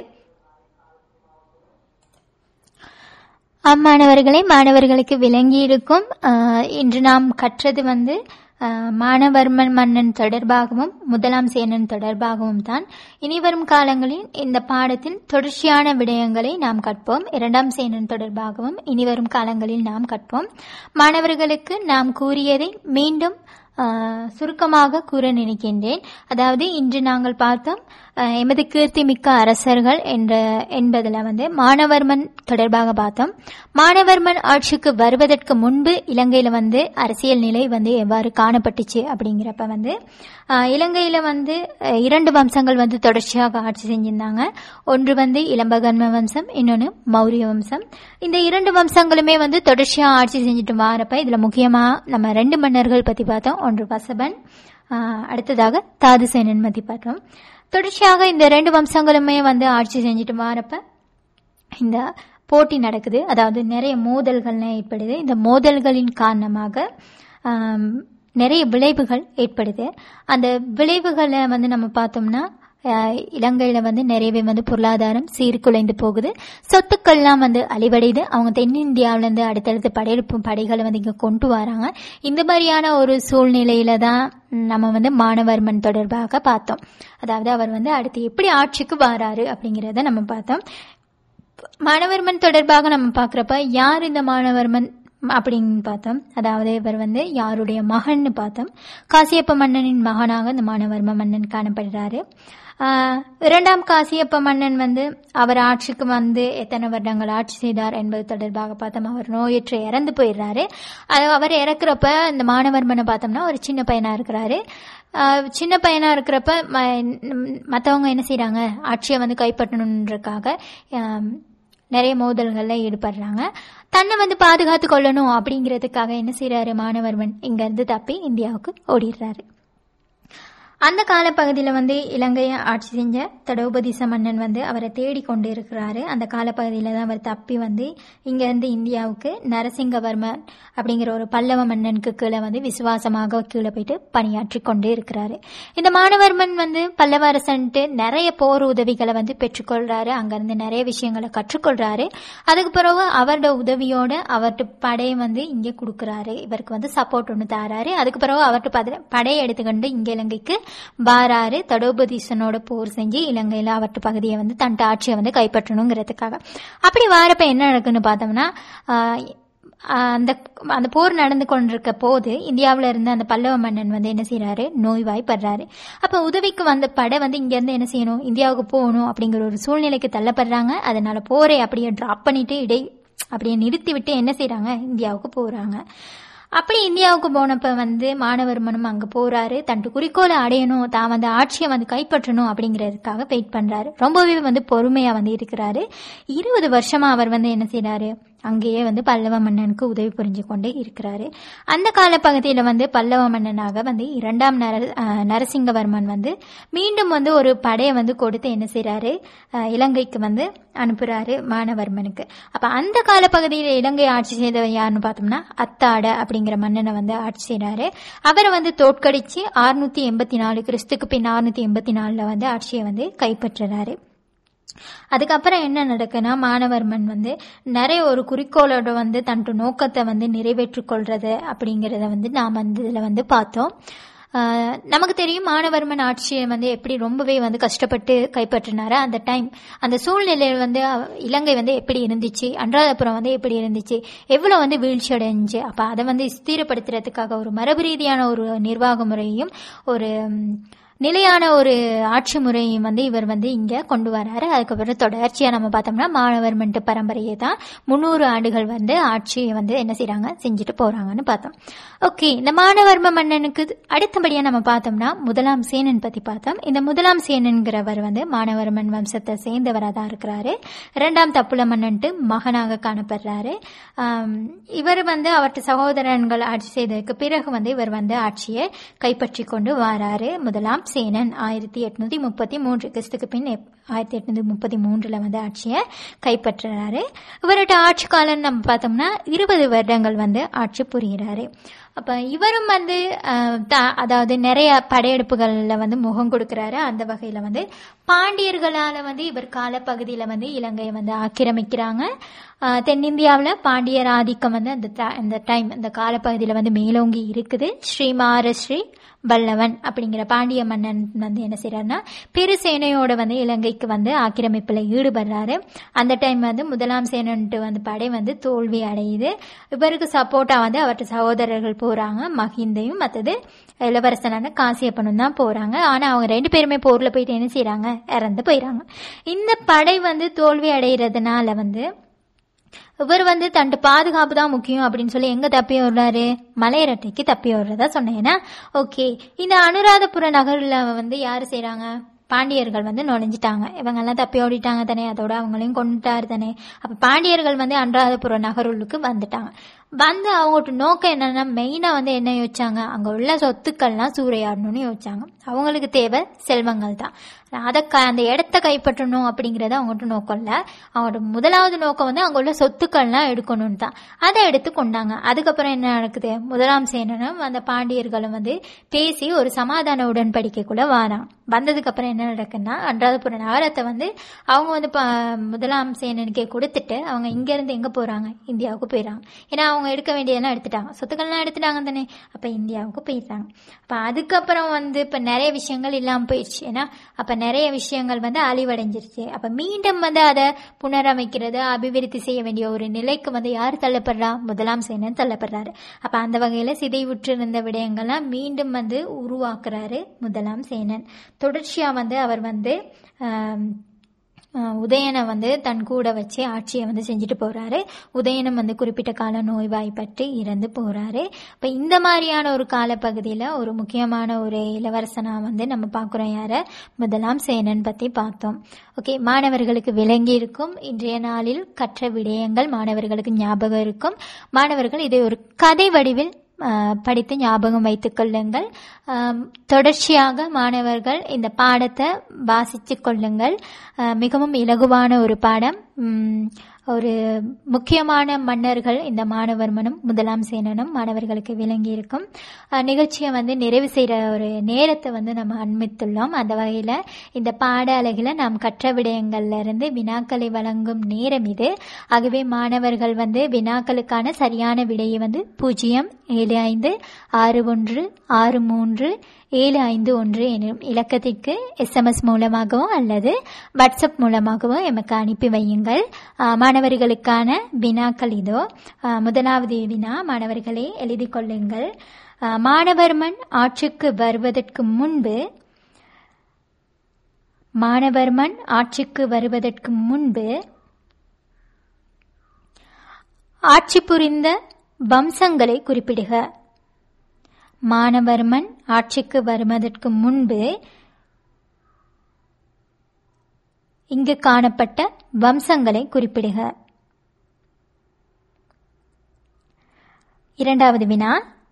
Speaker 1: அம்மாணவர்களே மாணவர்களுக்கு விளங்கி இருக்கும் ஆஹ், இன்று நாம் கற்றது வந்து ஆஹ், மானவர்மன் மன்னன் தொடர்பாகவும் முதலாம் சேனன் தொடர்பாகவும் தான் இனி வரும் காலங்களில் இந்த பாடத்தில் தொடர்ச்சியான விடயங்களை நாம் கற்போம் இரண்டாம் சேனன் தொடர்பாகவும் இனி வரும் காலங்களில் நாம் கற்போம் மாணவர்களுக்கு நாம் கூறியதை மீண்டும் ஆஹ், சுருக்கமாக கூற நினைக்கின்றேன் அதாவது இன்று நாங்கள் பார்த்தோம் ஆஹ், எமது கீர்த்திமிக்க அரசர்கள் என்ற என்பதில் வந்து மானவர்மன் தொடர்பாக பார்த்தோம் மானவர்மன் ஆட்சிக்கு வருவதற்கு முன்பு இலங்கையில் வந்து அரசியல் நிலை வந்து எவ்வாறு காணப்பட்டுச்சு அப்படிங்கிறப்ப வந்து ஆஹ், இலங்கையில வந்து அஹ், இரண்டு வம்சங்கள் வந்து தொடர்ச்சியாக ஆட்சி செஞ்சிருந்தாங்க ஒன்று வந்து இளம்பகன்ம வம்சம் இன்னொன்று மௌரிய வம்சம் இந்த இரண்டு வம்சங்களுமே வந்து தொடர்ச்சியா ஆட்சி செஞ்சுட்டு வாரப்ப இதுல முக்கியமா நம்ம ரெண்டு மன்னர்கள் பத்தி பார்த்தோம் ஒன்று வசபன் ஆஹ், அடுத்ததாக தாதுசேனன் பத்தி பார்த்தோம் தொடர்ச்சியாக இந்த ரெண்டு வம்சங்களுமே வந்து ஆட்சி செஞ்சுட்டு வாரப்ப இந்த போட்டி நடக்குது அதாவது நிறைய மோதல்கள்லாம் ஏற்படுது இந்த மோதல்களின் காரணமாக ஆம், நிறைய விளைவுகள் ஏற்படுது அந்த விளைவுகளை வந்து நம்ம பார்த்தோம்னா அஹ், இலங்கையில வந்து நிறையவே வந்து பொருளாதாரம் சீர்குலைந்து போகுது சொத்துக்கள்லாம் வந்து அழிவடையுது அவங்க தென்னிந்தியாவிலேருந்து அடுத்தடுத்து படையெடுப்பு படைகளை வந்து இங்கே கொண்டு வராங்க இந்த மாதிரியான ஒரு சூழ்நிலையில தான் நம்ம வந்து மானவர்மன் தொடர்பாக பார்த்தோம் அதாவது அவர் வந்து அடுத்து எப்படி ஆட்சிக்கு வராரு அப்படிங்கிறத நம்ம பார்த்தோம் மானவர்மன் தொடர்பாக நம்ம பார்க்குறப்ப யார் இந்த மானவர்மன் அப்படின்னு பார்த்தோம் அதாவது இவர் வந்து யாருடைய மகன்னு பார்த்தோம் காசியப்ப மன்னனின் மகனாக இந்த மானவர்ம மன்னன் காணப்படுறாரு ஆஹ் இரண்டாம் காசியப்ப மன்னன் வந்து அவர் ஆட்சிக்கு வந்து எத்தனை வருடங்கள் ஆட்சி செய்தார் என்பது தொடர்பாக பார்த்தோம் அவர் நோயற்று இறந்து போயிடுறாரு அது அவர் இறக்குறப்ப இந்த மானவர்மனை பார்த்தோம்னா ஒரு சின்ன பையனா இருக்கிறாரு ஆஹ் சின்ன பையனா இருக்கிறப்ப மற்றவங்க என்ன செய்றாங்க ஆட்சியை வந்து கைப்பற்றணுன்றக்காக ஆம், நிறைய மோதல்களில் ஈடுபடுறாங்க தன்னை வந்து பாதுகாத்து கொள்ளணும் அப்படிங்கிறதுக்காக என்ன செய்றாரு மானவர்மன் இங்கேருந்து தப்பி இந்தியாவுக்கு ஓடிடுறாரு அந்த காலப்பகுதியில் வந்து இலங்கையை ஆட்சி செஞ்ச தடோபதிச மன்னன் வந்து அவரை தேடி கொண்டு இருக்கிறாரு அந்த காலப்பகுதியில் தான் அவர் தப்பி வந்து இங்கேருந்து இந்தியாவுக்கு நரசிங்கவர்மன் அப்படிங்கிற ஒரு பல்லவ மன்னனுக்கு கீழே வந்து விசுவாசமாக கீழே போயிட்டு பணியாற்றி கொண்டு இருக்கிறாரு இந்த மானவர்மன் வந்து பல்லவ அரசன்ட்டு நிறைய போர் உதவிகளை வந்து பெற்றுக்கொள்றாரு அங்கேருந்து நிறைய விஷயங்களை கற்றுக்கொள்றாரு அதுக்கு பிறகு அவரோட உதவியோட அவர்கிட்ட படையை வந்து இங்கே கொடுக்குறாரு இவருக்கு வந்து சப்போர்ட் ஒன்று தாராரு அதுக்கு பிறகு அவர்கிட்ட பத- படையை எடுத்துக்கொண்டு இங்கே இலங்கைக்கு வாராரு தடோபதீசனோட போர் செஞ்சு இலங்கையில் அவர்கிட்ட பகுதியை வந்து தன் ஆட்சியை வந்து கைப்பற்றணுங்கிறதுக்காக அப்படி வாரப்ப என்ன நடக்குன்னு பார்த்தோம்னா ஆஹ், அந்த அந்த போர் நடந்து கொண்டிருக்க போது இந்தியாவில் இருந்த அந்த பல்லவ மன்னன் வந்து என்ன செய்றாரு நோய்வாய்ப்படுறாரு அப்போ உதவிக்கு வந்த படை வந்து இங்கேருந்து என்ன செய்யணும் இந்தியாவுக்கு போகணும் அப்படிங்கிற ஒரு சூழ்நிலைக்கு தள்ளப்படுறாங்க அதனால போரை அப்படியே டிராப் பண்ணிட்டு இடை அப்படியே நிறுத்தி விட்டு என்ன செய்றாங்க இந்தியாவுக்கு போறாங்க அப்படி இந்தியாவுக்கு போனப்ப வந்து மாணவர்மனும் அங்க போறாரு தன்ட்டு குறிக்கோளை அடையணும் தான் வந்து ஆட்சியை வந்து கைப்பற்றணும் அப்படிங்கிறதுக்காக வெயிட் பண்றாரு ரொம்பவே வந்து பொறுமையா வந்து இருக்கிறாரு இருபது வருஷமா அவர் வந்து என்ன செய்றாரு அங்கேயே வந்து பல்லவ மன்னனுக்கு உதவி புரிஞ்சு கொண்டே இருக்கிறாரு அந்த காலப்பகுதியில் வந்து பல்லவ மன்னனாக வந்து இரண்டாம் நர அஹ் நரசிங்கவர்மன் வந்து மீண்டும் வந்து ஒரு படையை வந்து கொடுத்து என்ன செய்றாரு அஹ் இலங்கைக்கு வந்து அனுப்புறாரு மானவர்மனுக்கு அப்ப அந்த காலப்பகுதியில் இலங்கை ஆட்சி செய்தவர் யாருன்னு பார்த்தோம்னா அத்தாட அப்படிங்கிற மன்னனை வந்து ஆட்சி செய்றாரு அவரை வந்து தோற்கடிச்சு அறுநூத்தி எண்பத்தி நாலு கிறிஸ்துக்கு பின் அறுநூத்தி எண்பத்தி நாலுல வந்து ஆட்சியை வந்து கைப்பற்றுறாரு அதுக்கப்புறம் என்ன நடக்குன்னா மானவர்மன் வந்து நிறைய ஒரு குறிக்கோளோட வந்து தன்ட்டு நோக்கத்தை வந்து நிறைவேற்றிக் கொள்றது அப்படிங்கிறத வந்து நாம் வந்து இதில் வந்து பார்த்தோம் ஆஹ் நமக்கு தெரியும் மானவர்மன் ஆட்சியை வந்து எப்படி ரொம்பவே வந்து கஷ்டப்பட்டு கைப்பற்றினாரு அந்த டைம் அந்த சூழ்நிலையில் வந்து அவ- இலங்கை வந்து எப்படி இருந்துச்சு அன்றாதபுரம் வந்து எப்படி இருந்துச்சு எவ்வளோ வந்து வீழ்ச்சி அடைஞ்சு அப்போ அதை வந்து ஸ்திரப்படுத்துறதுக்காக ஒரு மரபு ரீதியான ஒரு நிர்வாக முறையும் ஒரு ம், நிலையான ஒரு ஆட்சி முறையும் வந்து இவர் வந்து இங்க கொண்டு வராரு அதுக்கப்புறம் தொடர்ச்சியா நம்ம பார்த்தோம்னா மாணவர்மன் பரம்பரையை தான் முந்நூறு ஆண்டுகள் வந்து ஆட்சியை வந்து என்ன செய்றாங்க செஞ்சுட்டு போறாங்கன்னு பார்த்தோம் ஓகே இந்த மாணவர்ம மன்னனுக்கு அடுத்தபடியா நம்ம பார்த்தோம்னா முதலாம் சேனன் பத்தி பார்த்தோம் இந்த முதலாம் சேனன்கிறவர் வந்து மாணவர்மன் வம்சத்தை சேர்ந்தவராக தான் இருக்கிறாரு இரண்டாம் தப்புல மன்னன்ட்டு மகனாக காணப்படுறாரு ஆம், இவர் வந்து அவர்கிட்ட சகோதரன்கள் ஆட்சி செய்ததுக்கு பிறகு வந்து இவர் வந்து ஆட்சியை கைப்பற்றி கொண்டு வாராரு முதலாம் சேனன் ஆயிரத்தி எட்நூத்தி முப்பத்தி மூன்று கிறிஸ்துக்கு பின் எப்- ஆயிரத்தி எட்நூத்தி முப்பத்தி மூன்றுல வந்து ஆட்சியை கைப்பற்றுறாரு இவரோட ஆட்சி காலம் நம்ம பார்த்தோம்னா இருபது வருடங்கள் வந்து ஆட்சி புரிகிறாரு அப்ப இவரும் வந்து அஹ், த- அதாவது நிறைய படையெடுப்புகள்ல வந்து முகம் கொடுக்கிறாரு அந்த வகையில வந்து பாண்டியர்களால வந்து இவர் காலப்பகுதியில வந்து இலங்கையை வந்து ஆக்கிரமிக்கிறாங்க அஹ், தென்னிந்தியாவுல பாண்டியர் ஆதிக்கம் வந்து அந்த த- அந்த டைம் அந்த காலப்பகுதியில வந்து மேலோங்கி இருக்குது ஸ்ரீமார ஸ்ரீ வல்லவன் அப்படிங்கிற பாண்டிய மன்னன் வந்து என்ன செய்யறாருன்னா பெரு சேனையோட வந்து இலங்கைக்கு வந்து ஆக்கிரமிப்புல ஈடுபடுறாரு அந்த டைம் வந்து முதலாம் சேனன்ட்டு வந்து படை வந்து தோல்வி அடையுது இவருக்கு சப்போர்ட்டா வந்து அவர்கிட்ட சகோதரர்கள் போறாங்க மகிந்தையும் மற்றது இளவரசனான காசியப்பனும் தான் போறாங்க ஆனா அவங்க ரெண்டு பேருமே போர்ல போயிட்டு என்ன செய்றாங்க இறந்து போயிறாங்க இந்த படை வந்து தோல்வி அடைகிறதுனால வந்து இவர் வந்து தன்ட்டு பாதுகாப்பு தான் முக்கியம் அப்படின்னு சொல்லி எங்க தப்பி வர்றாரு மலையரட்டைக்கு தப்பி வர்றதா சொன்னேன்னா ஓகே இந்த அனுராதபுர நகர்ல வந்து யாரு செய்றாங்க பாண்டியர்கள் வந்து நுழைஞ்சிட்டாங்க இவங்க எல்லாம் தப்பி ஓடிட்டாங்க தானே அதோட அவங்களையும் கொண்டுட்டாரு தானே அப்ப பாண்டியர்கள் வந்து அனுராதபுர நகருளுக்கு வந்துட்டாங்க வந்து அவங்களோட நோக்கம் என்னன்னா மெயினா வந்து என்ன யோசிச்சாங்க அங்க உள்ள சொத்துக்கள்லாம் சூறையாடணும்னு யோசிச்சாங்க அவங்களுக்கு தேவை செல்வங்கள் தான் அதை க அந்த இடத்த கைப்பற்றணும் அப்படிங்கறது அவங்கள்ட்ட நோக்கம் இல்ல அவங்களோட முதலாவது நோக்கம் வந்து அங்க உள்ள சொத்துக்கள்லாம் எடுக்கணும்னு தான் அதை எடுத்து கொண்டாங்க அதுக்கப்புறம் என்ன நடக்குது முதலாம் சேனனும் அந்த பாண்டியர்களும் வந்து பேசி ஒரு சமாதான உடன்படிக்கைக்குள்ள வாரான் வந்ததுக்கு அப்புறம் என்ன நடக்குன்னா அன்றாதபுர நகரத்தை வந்து அவங்க வந்து ப- முதலாம் சேனனுக்கே கொடுத்துட்டு அவங்க இங்க இருந்து எங்க போறாங்க இந்தியாவுக்கு போயிடறாங்க ஏன்னா அவங்க எடுக்க வேண்டியதெல்லாம் எடுத்துட்டாங்க சொத்துக்கள்லாம் எடுத்துட்டாங்க தானே அப்போ இந்தியாவுக்கு போயிட்டாங்க அப்போ அதுக்கப்புறம் வந்து இப்போ நிறைய விஷயங்கள் இல்லாமல் போயிடுச்சு ஏன்னா அப்போ நிறைய விஷயங்கள் வந்து அழிவடைஞ்சிருச்சு அப்போ மீண்டும் வந்து அதை புனரமைக்கிறது அபிவிருத்தி செய்ய வேண்டிய ஒரு நிலைக்கு வந்து யார் தள்ளப்படுறா முதலாம் சேனன் தள்ளப்படுறாரு அப்போ அந்த வகையில் சிதைவுற்று இருந்த விடயங்கள்லாம் மீண்டும் வந்து உருவாக்குறாரு முதலாம் சேனன் தொடர்ச்சியாக வந்து அவர் வந்து ஆம், ஆஹ் உதயனை வந்து தன் கூட வச்சு ஆட்சியை வந்து செஞ்சுட்டு போறாரு உதயனம் வந்து குறிப்பிட்ட கால நோய்வாய்ப்பட்டு இறந்து போறாரு இப்ப இந்த மாதிரியான ஒரு காலப்பகுதியில ஒரு முக்கியமான ஒரு இளவரசனா வந்து நம்ம பார்க்குறோம் யார முதலாம் சேனன் பத்தி பார்த்தோம் ஓகே மாணவர்களுக்கு விளங்கி இருக்கும் இன்றைய நாளில் கற்ற விடயங்கள் மாணவர்களுக்கு ஞாபகம் இருக்கும் மாணவர்கள் இதை ஒரு கதை வடிவில் ஆஹ், படித்து ஞாபகம் வைத்துக் கொள்ளுங்கள் ஆம், தொடர்ச்சியாக மாணவர்கள் இந்த பாடத்தை வாசித்துக் கொள்ளுங்கள் ஆஹ், மிகவும் இலகுவான ஒரு பாடம் உம், ஒரு முக்கியமான மன்னர்கள் இந்த மாணவர்மனும் முதலாம் சேனனும் மாணவர்களுக்கு விளங்கி இருக்கும் ஆஹ், நிகழ்ச்சியை வந்து நிறைவு செய்கிற ஒரு நேரத்தை வந்து நம்ம அண்மித்துள்ளோம் அந்த வகையில் இந்த பாட அலகில் நாம் கற்ற விடயங்கள்ல இருந்து வினாக்களை வழங்கும் நேரம் இது ஆகவே மாணவர்கள் வந்து வினாக்களுக்கான சரியான விடையை வந்து பூஜ்ஜியம் ஏழு ஐந்து ஆறு ஒன்று ஆறு மூன்று ஏழு ஐந்து ஒன்று எனும் இலக்கத்திற்கு எஸ்எம்எஸ் மூலமாகவோ அல்லது வாட்ஸ்அப் மூலமாகவோ எமக்கு அனுப்பி வையுங்கள் ஆஹ் மாணவர்களுக்கான வினாக்கள் இதோ ஆஹ் முதலாவது வினா மாணவர்களே எழுதி கொள்ளுங்கள் ஆஹ் மாணவர்மன் ஆட்சிக்கு வருவதற்கு முன்பு மாணவர்மன் ஆட்சிக்கு வருவதற்கு முன்பு ஆட்சி புரிந்த வம்சங்களை குறிப்பிடுக மானவர்மன் ஆட்சிக்கு வருவதற்கு முன்பு இங்கு காணப்பட்ட வம்சங்களை குறிப்பிடுக இரண்டாவது வினா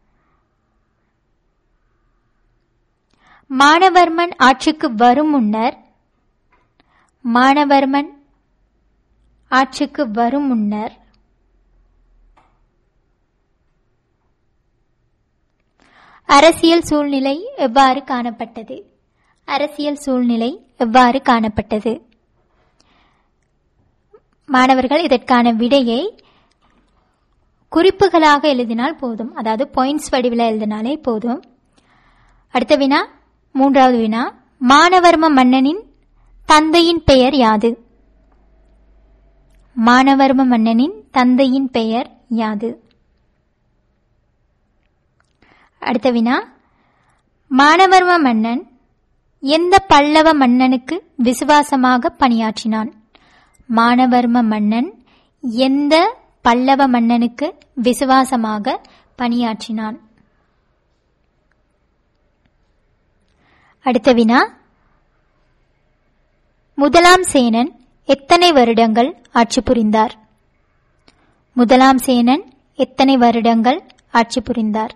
Speaker 1: மானவர்மன் ஆட்சிக்கு வரும் முன்னர் மானவர்மன் ஆட்சிக்கு வரும் முன்னர் அரசியல் சூழ்நிலை எவ்வாறு காணப்பட்டது அரசியல் சூழ்நிலை எவ்வாறு காணப்பட்டது மாணவர்கள் இதற்கான விடையை குறிப்புகளாக எழுதினால் போதும் அதாவது பாயிண்ட்ஸ் வடிவில் எழுதினாலே போதும் அடுத்த வினா மூன்றாவது வினா மானவர்ம மன்னனின் தந்தையின் பெயர் யாது மானவர்ம மன்னனின் தந்தையின் பெயர் யாது அடுத்த வினா மானவர்ம மன்னன் எந்த பல்லவ மன்னனுக்கு விசுவாசமாக பணியாற்றினான் மானவர்ம மன்னன் எந்த பல்லவ மன்னனுக்கு விசுவாசமாக பணியாற்றினான் அடுத்த வினா முதலாம் சேனன் எத்தனை வருடங்கள் ஆட்சி புரிந்தார் முதலாம் சேனன் எத்தனை வருடங்கள் ஆட்சி புரிந்தார்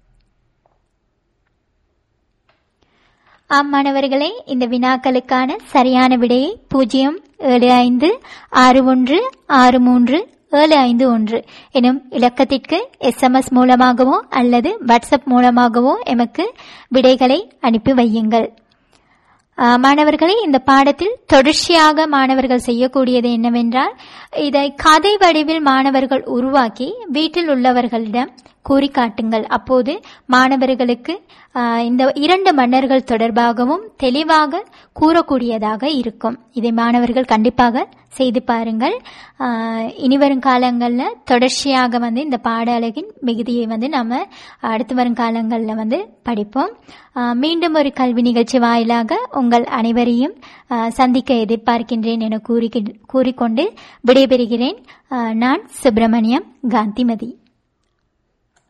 Speaker 1: ஆம் மாணவர்களே இந்த வினாக்களுக்கான சரியான விடையை பூஜ்ஜியம் ஏழு ஐந்து ஆறு ஒன்று ஆறு மூன்று ஏழு ஐந்து ஒன்று எனும் இலக்கத்திற்கு எஸ்எம்எஸ் மூலமாகவோ அல்லது வாட்ஸ்அப் மூலமாகவோ எமக்கு விடைகளை அனுப்பி வையுங்கள் ஆஹ் மாணவர்களே இந்த பாடத்தில் தொடர்ச்சியாக மாணவர்கள் செய்யக்கூடியது என்னவென்றால் இதை கதை வடிவில் மாணவர்கள் உருவாக்கி வீட்டில் உள்ளவர்களிடம் கூறி காட்டுங்கள் அப்போது மாணவர்களுக்கு ஆஹ் இந்த இரண்டு மன்னர்கள் தொடர்பாகவும் தெளிவாக கூறக்கூடியதாக இருக்கும் இதை மாணவர்கள் கண்டிப்பாக செய்து பாருங்கள் ஆஹ் இனிவரும் காலங்களில் தொடர்ச்சியாக வந்து இந்த பாட அழகின் மிகுதியை வந்து நம்ம அடுத்து வரும் காலங்களில் வந்து படிப்போம் ஆஹ் மீண்டும் ஒரு கல்வி நிகழ்ச்சி வாயிலாக உங்கள் அனைவரையும் ஆஹ் சந்திக்க எதிர்பார்க்கின்றேன் என கூறி கூறிக்கொண்டு விடைபெறுகிறேன் ஆஹ் நான் சுப்பிரமணியம் காந்திமதி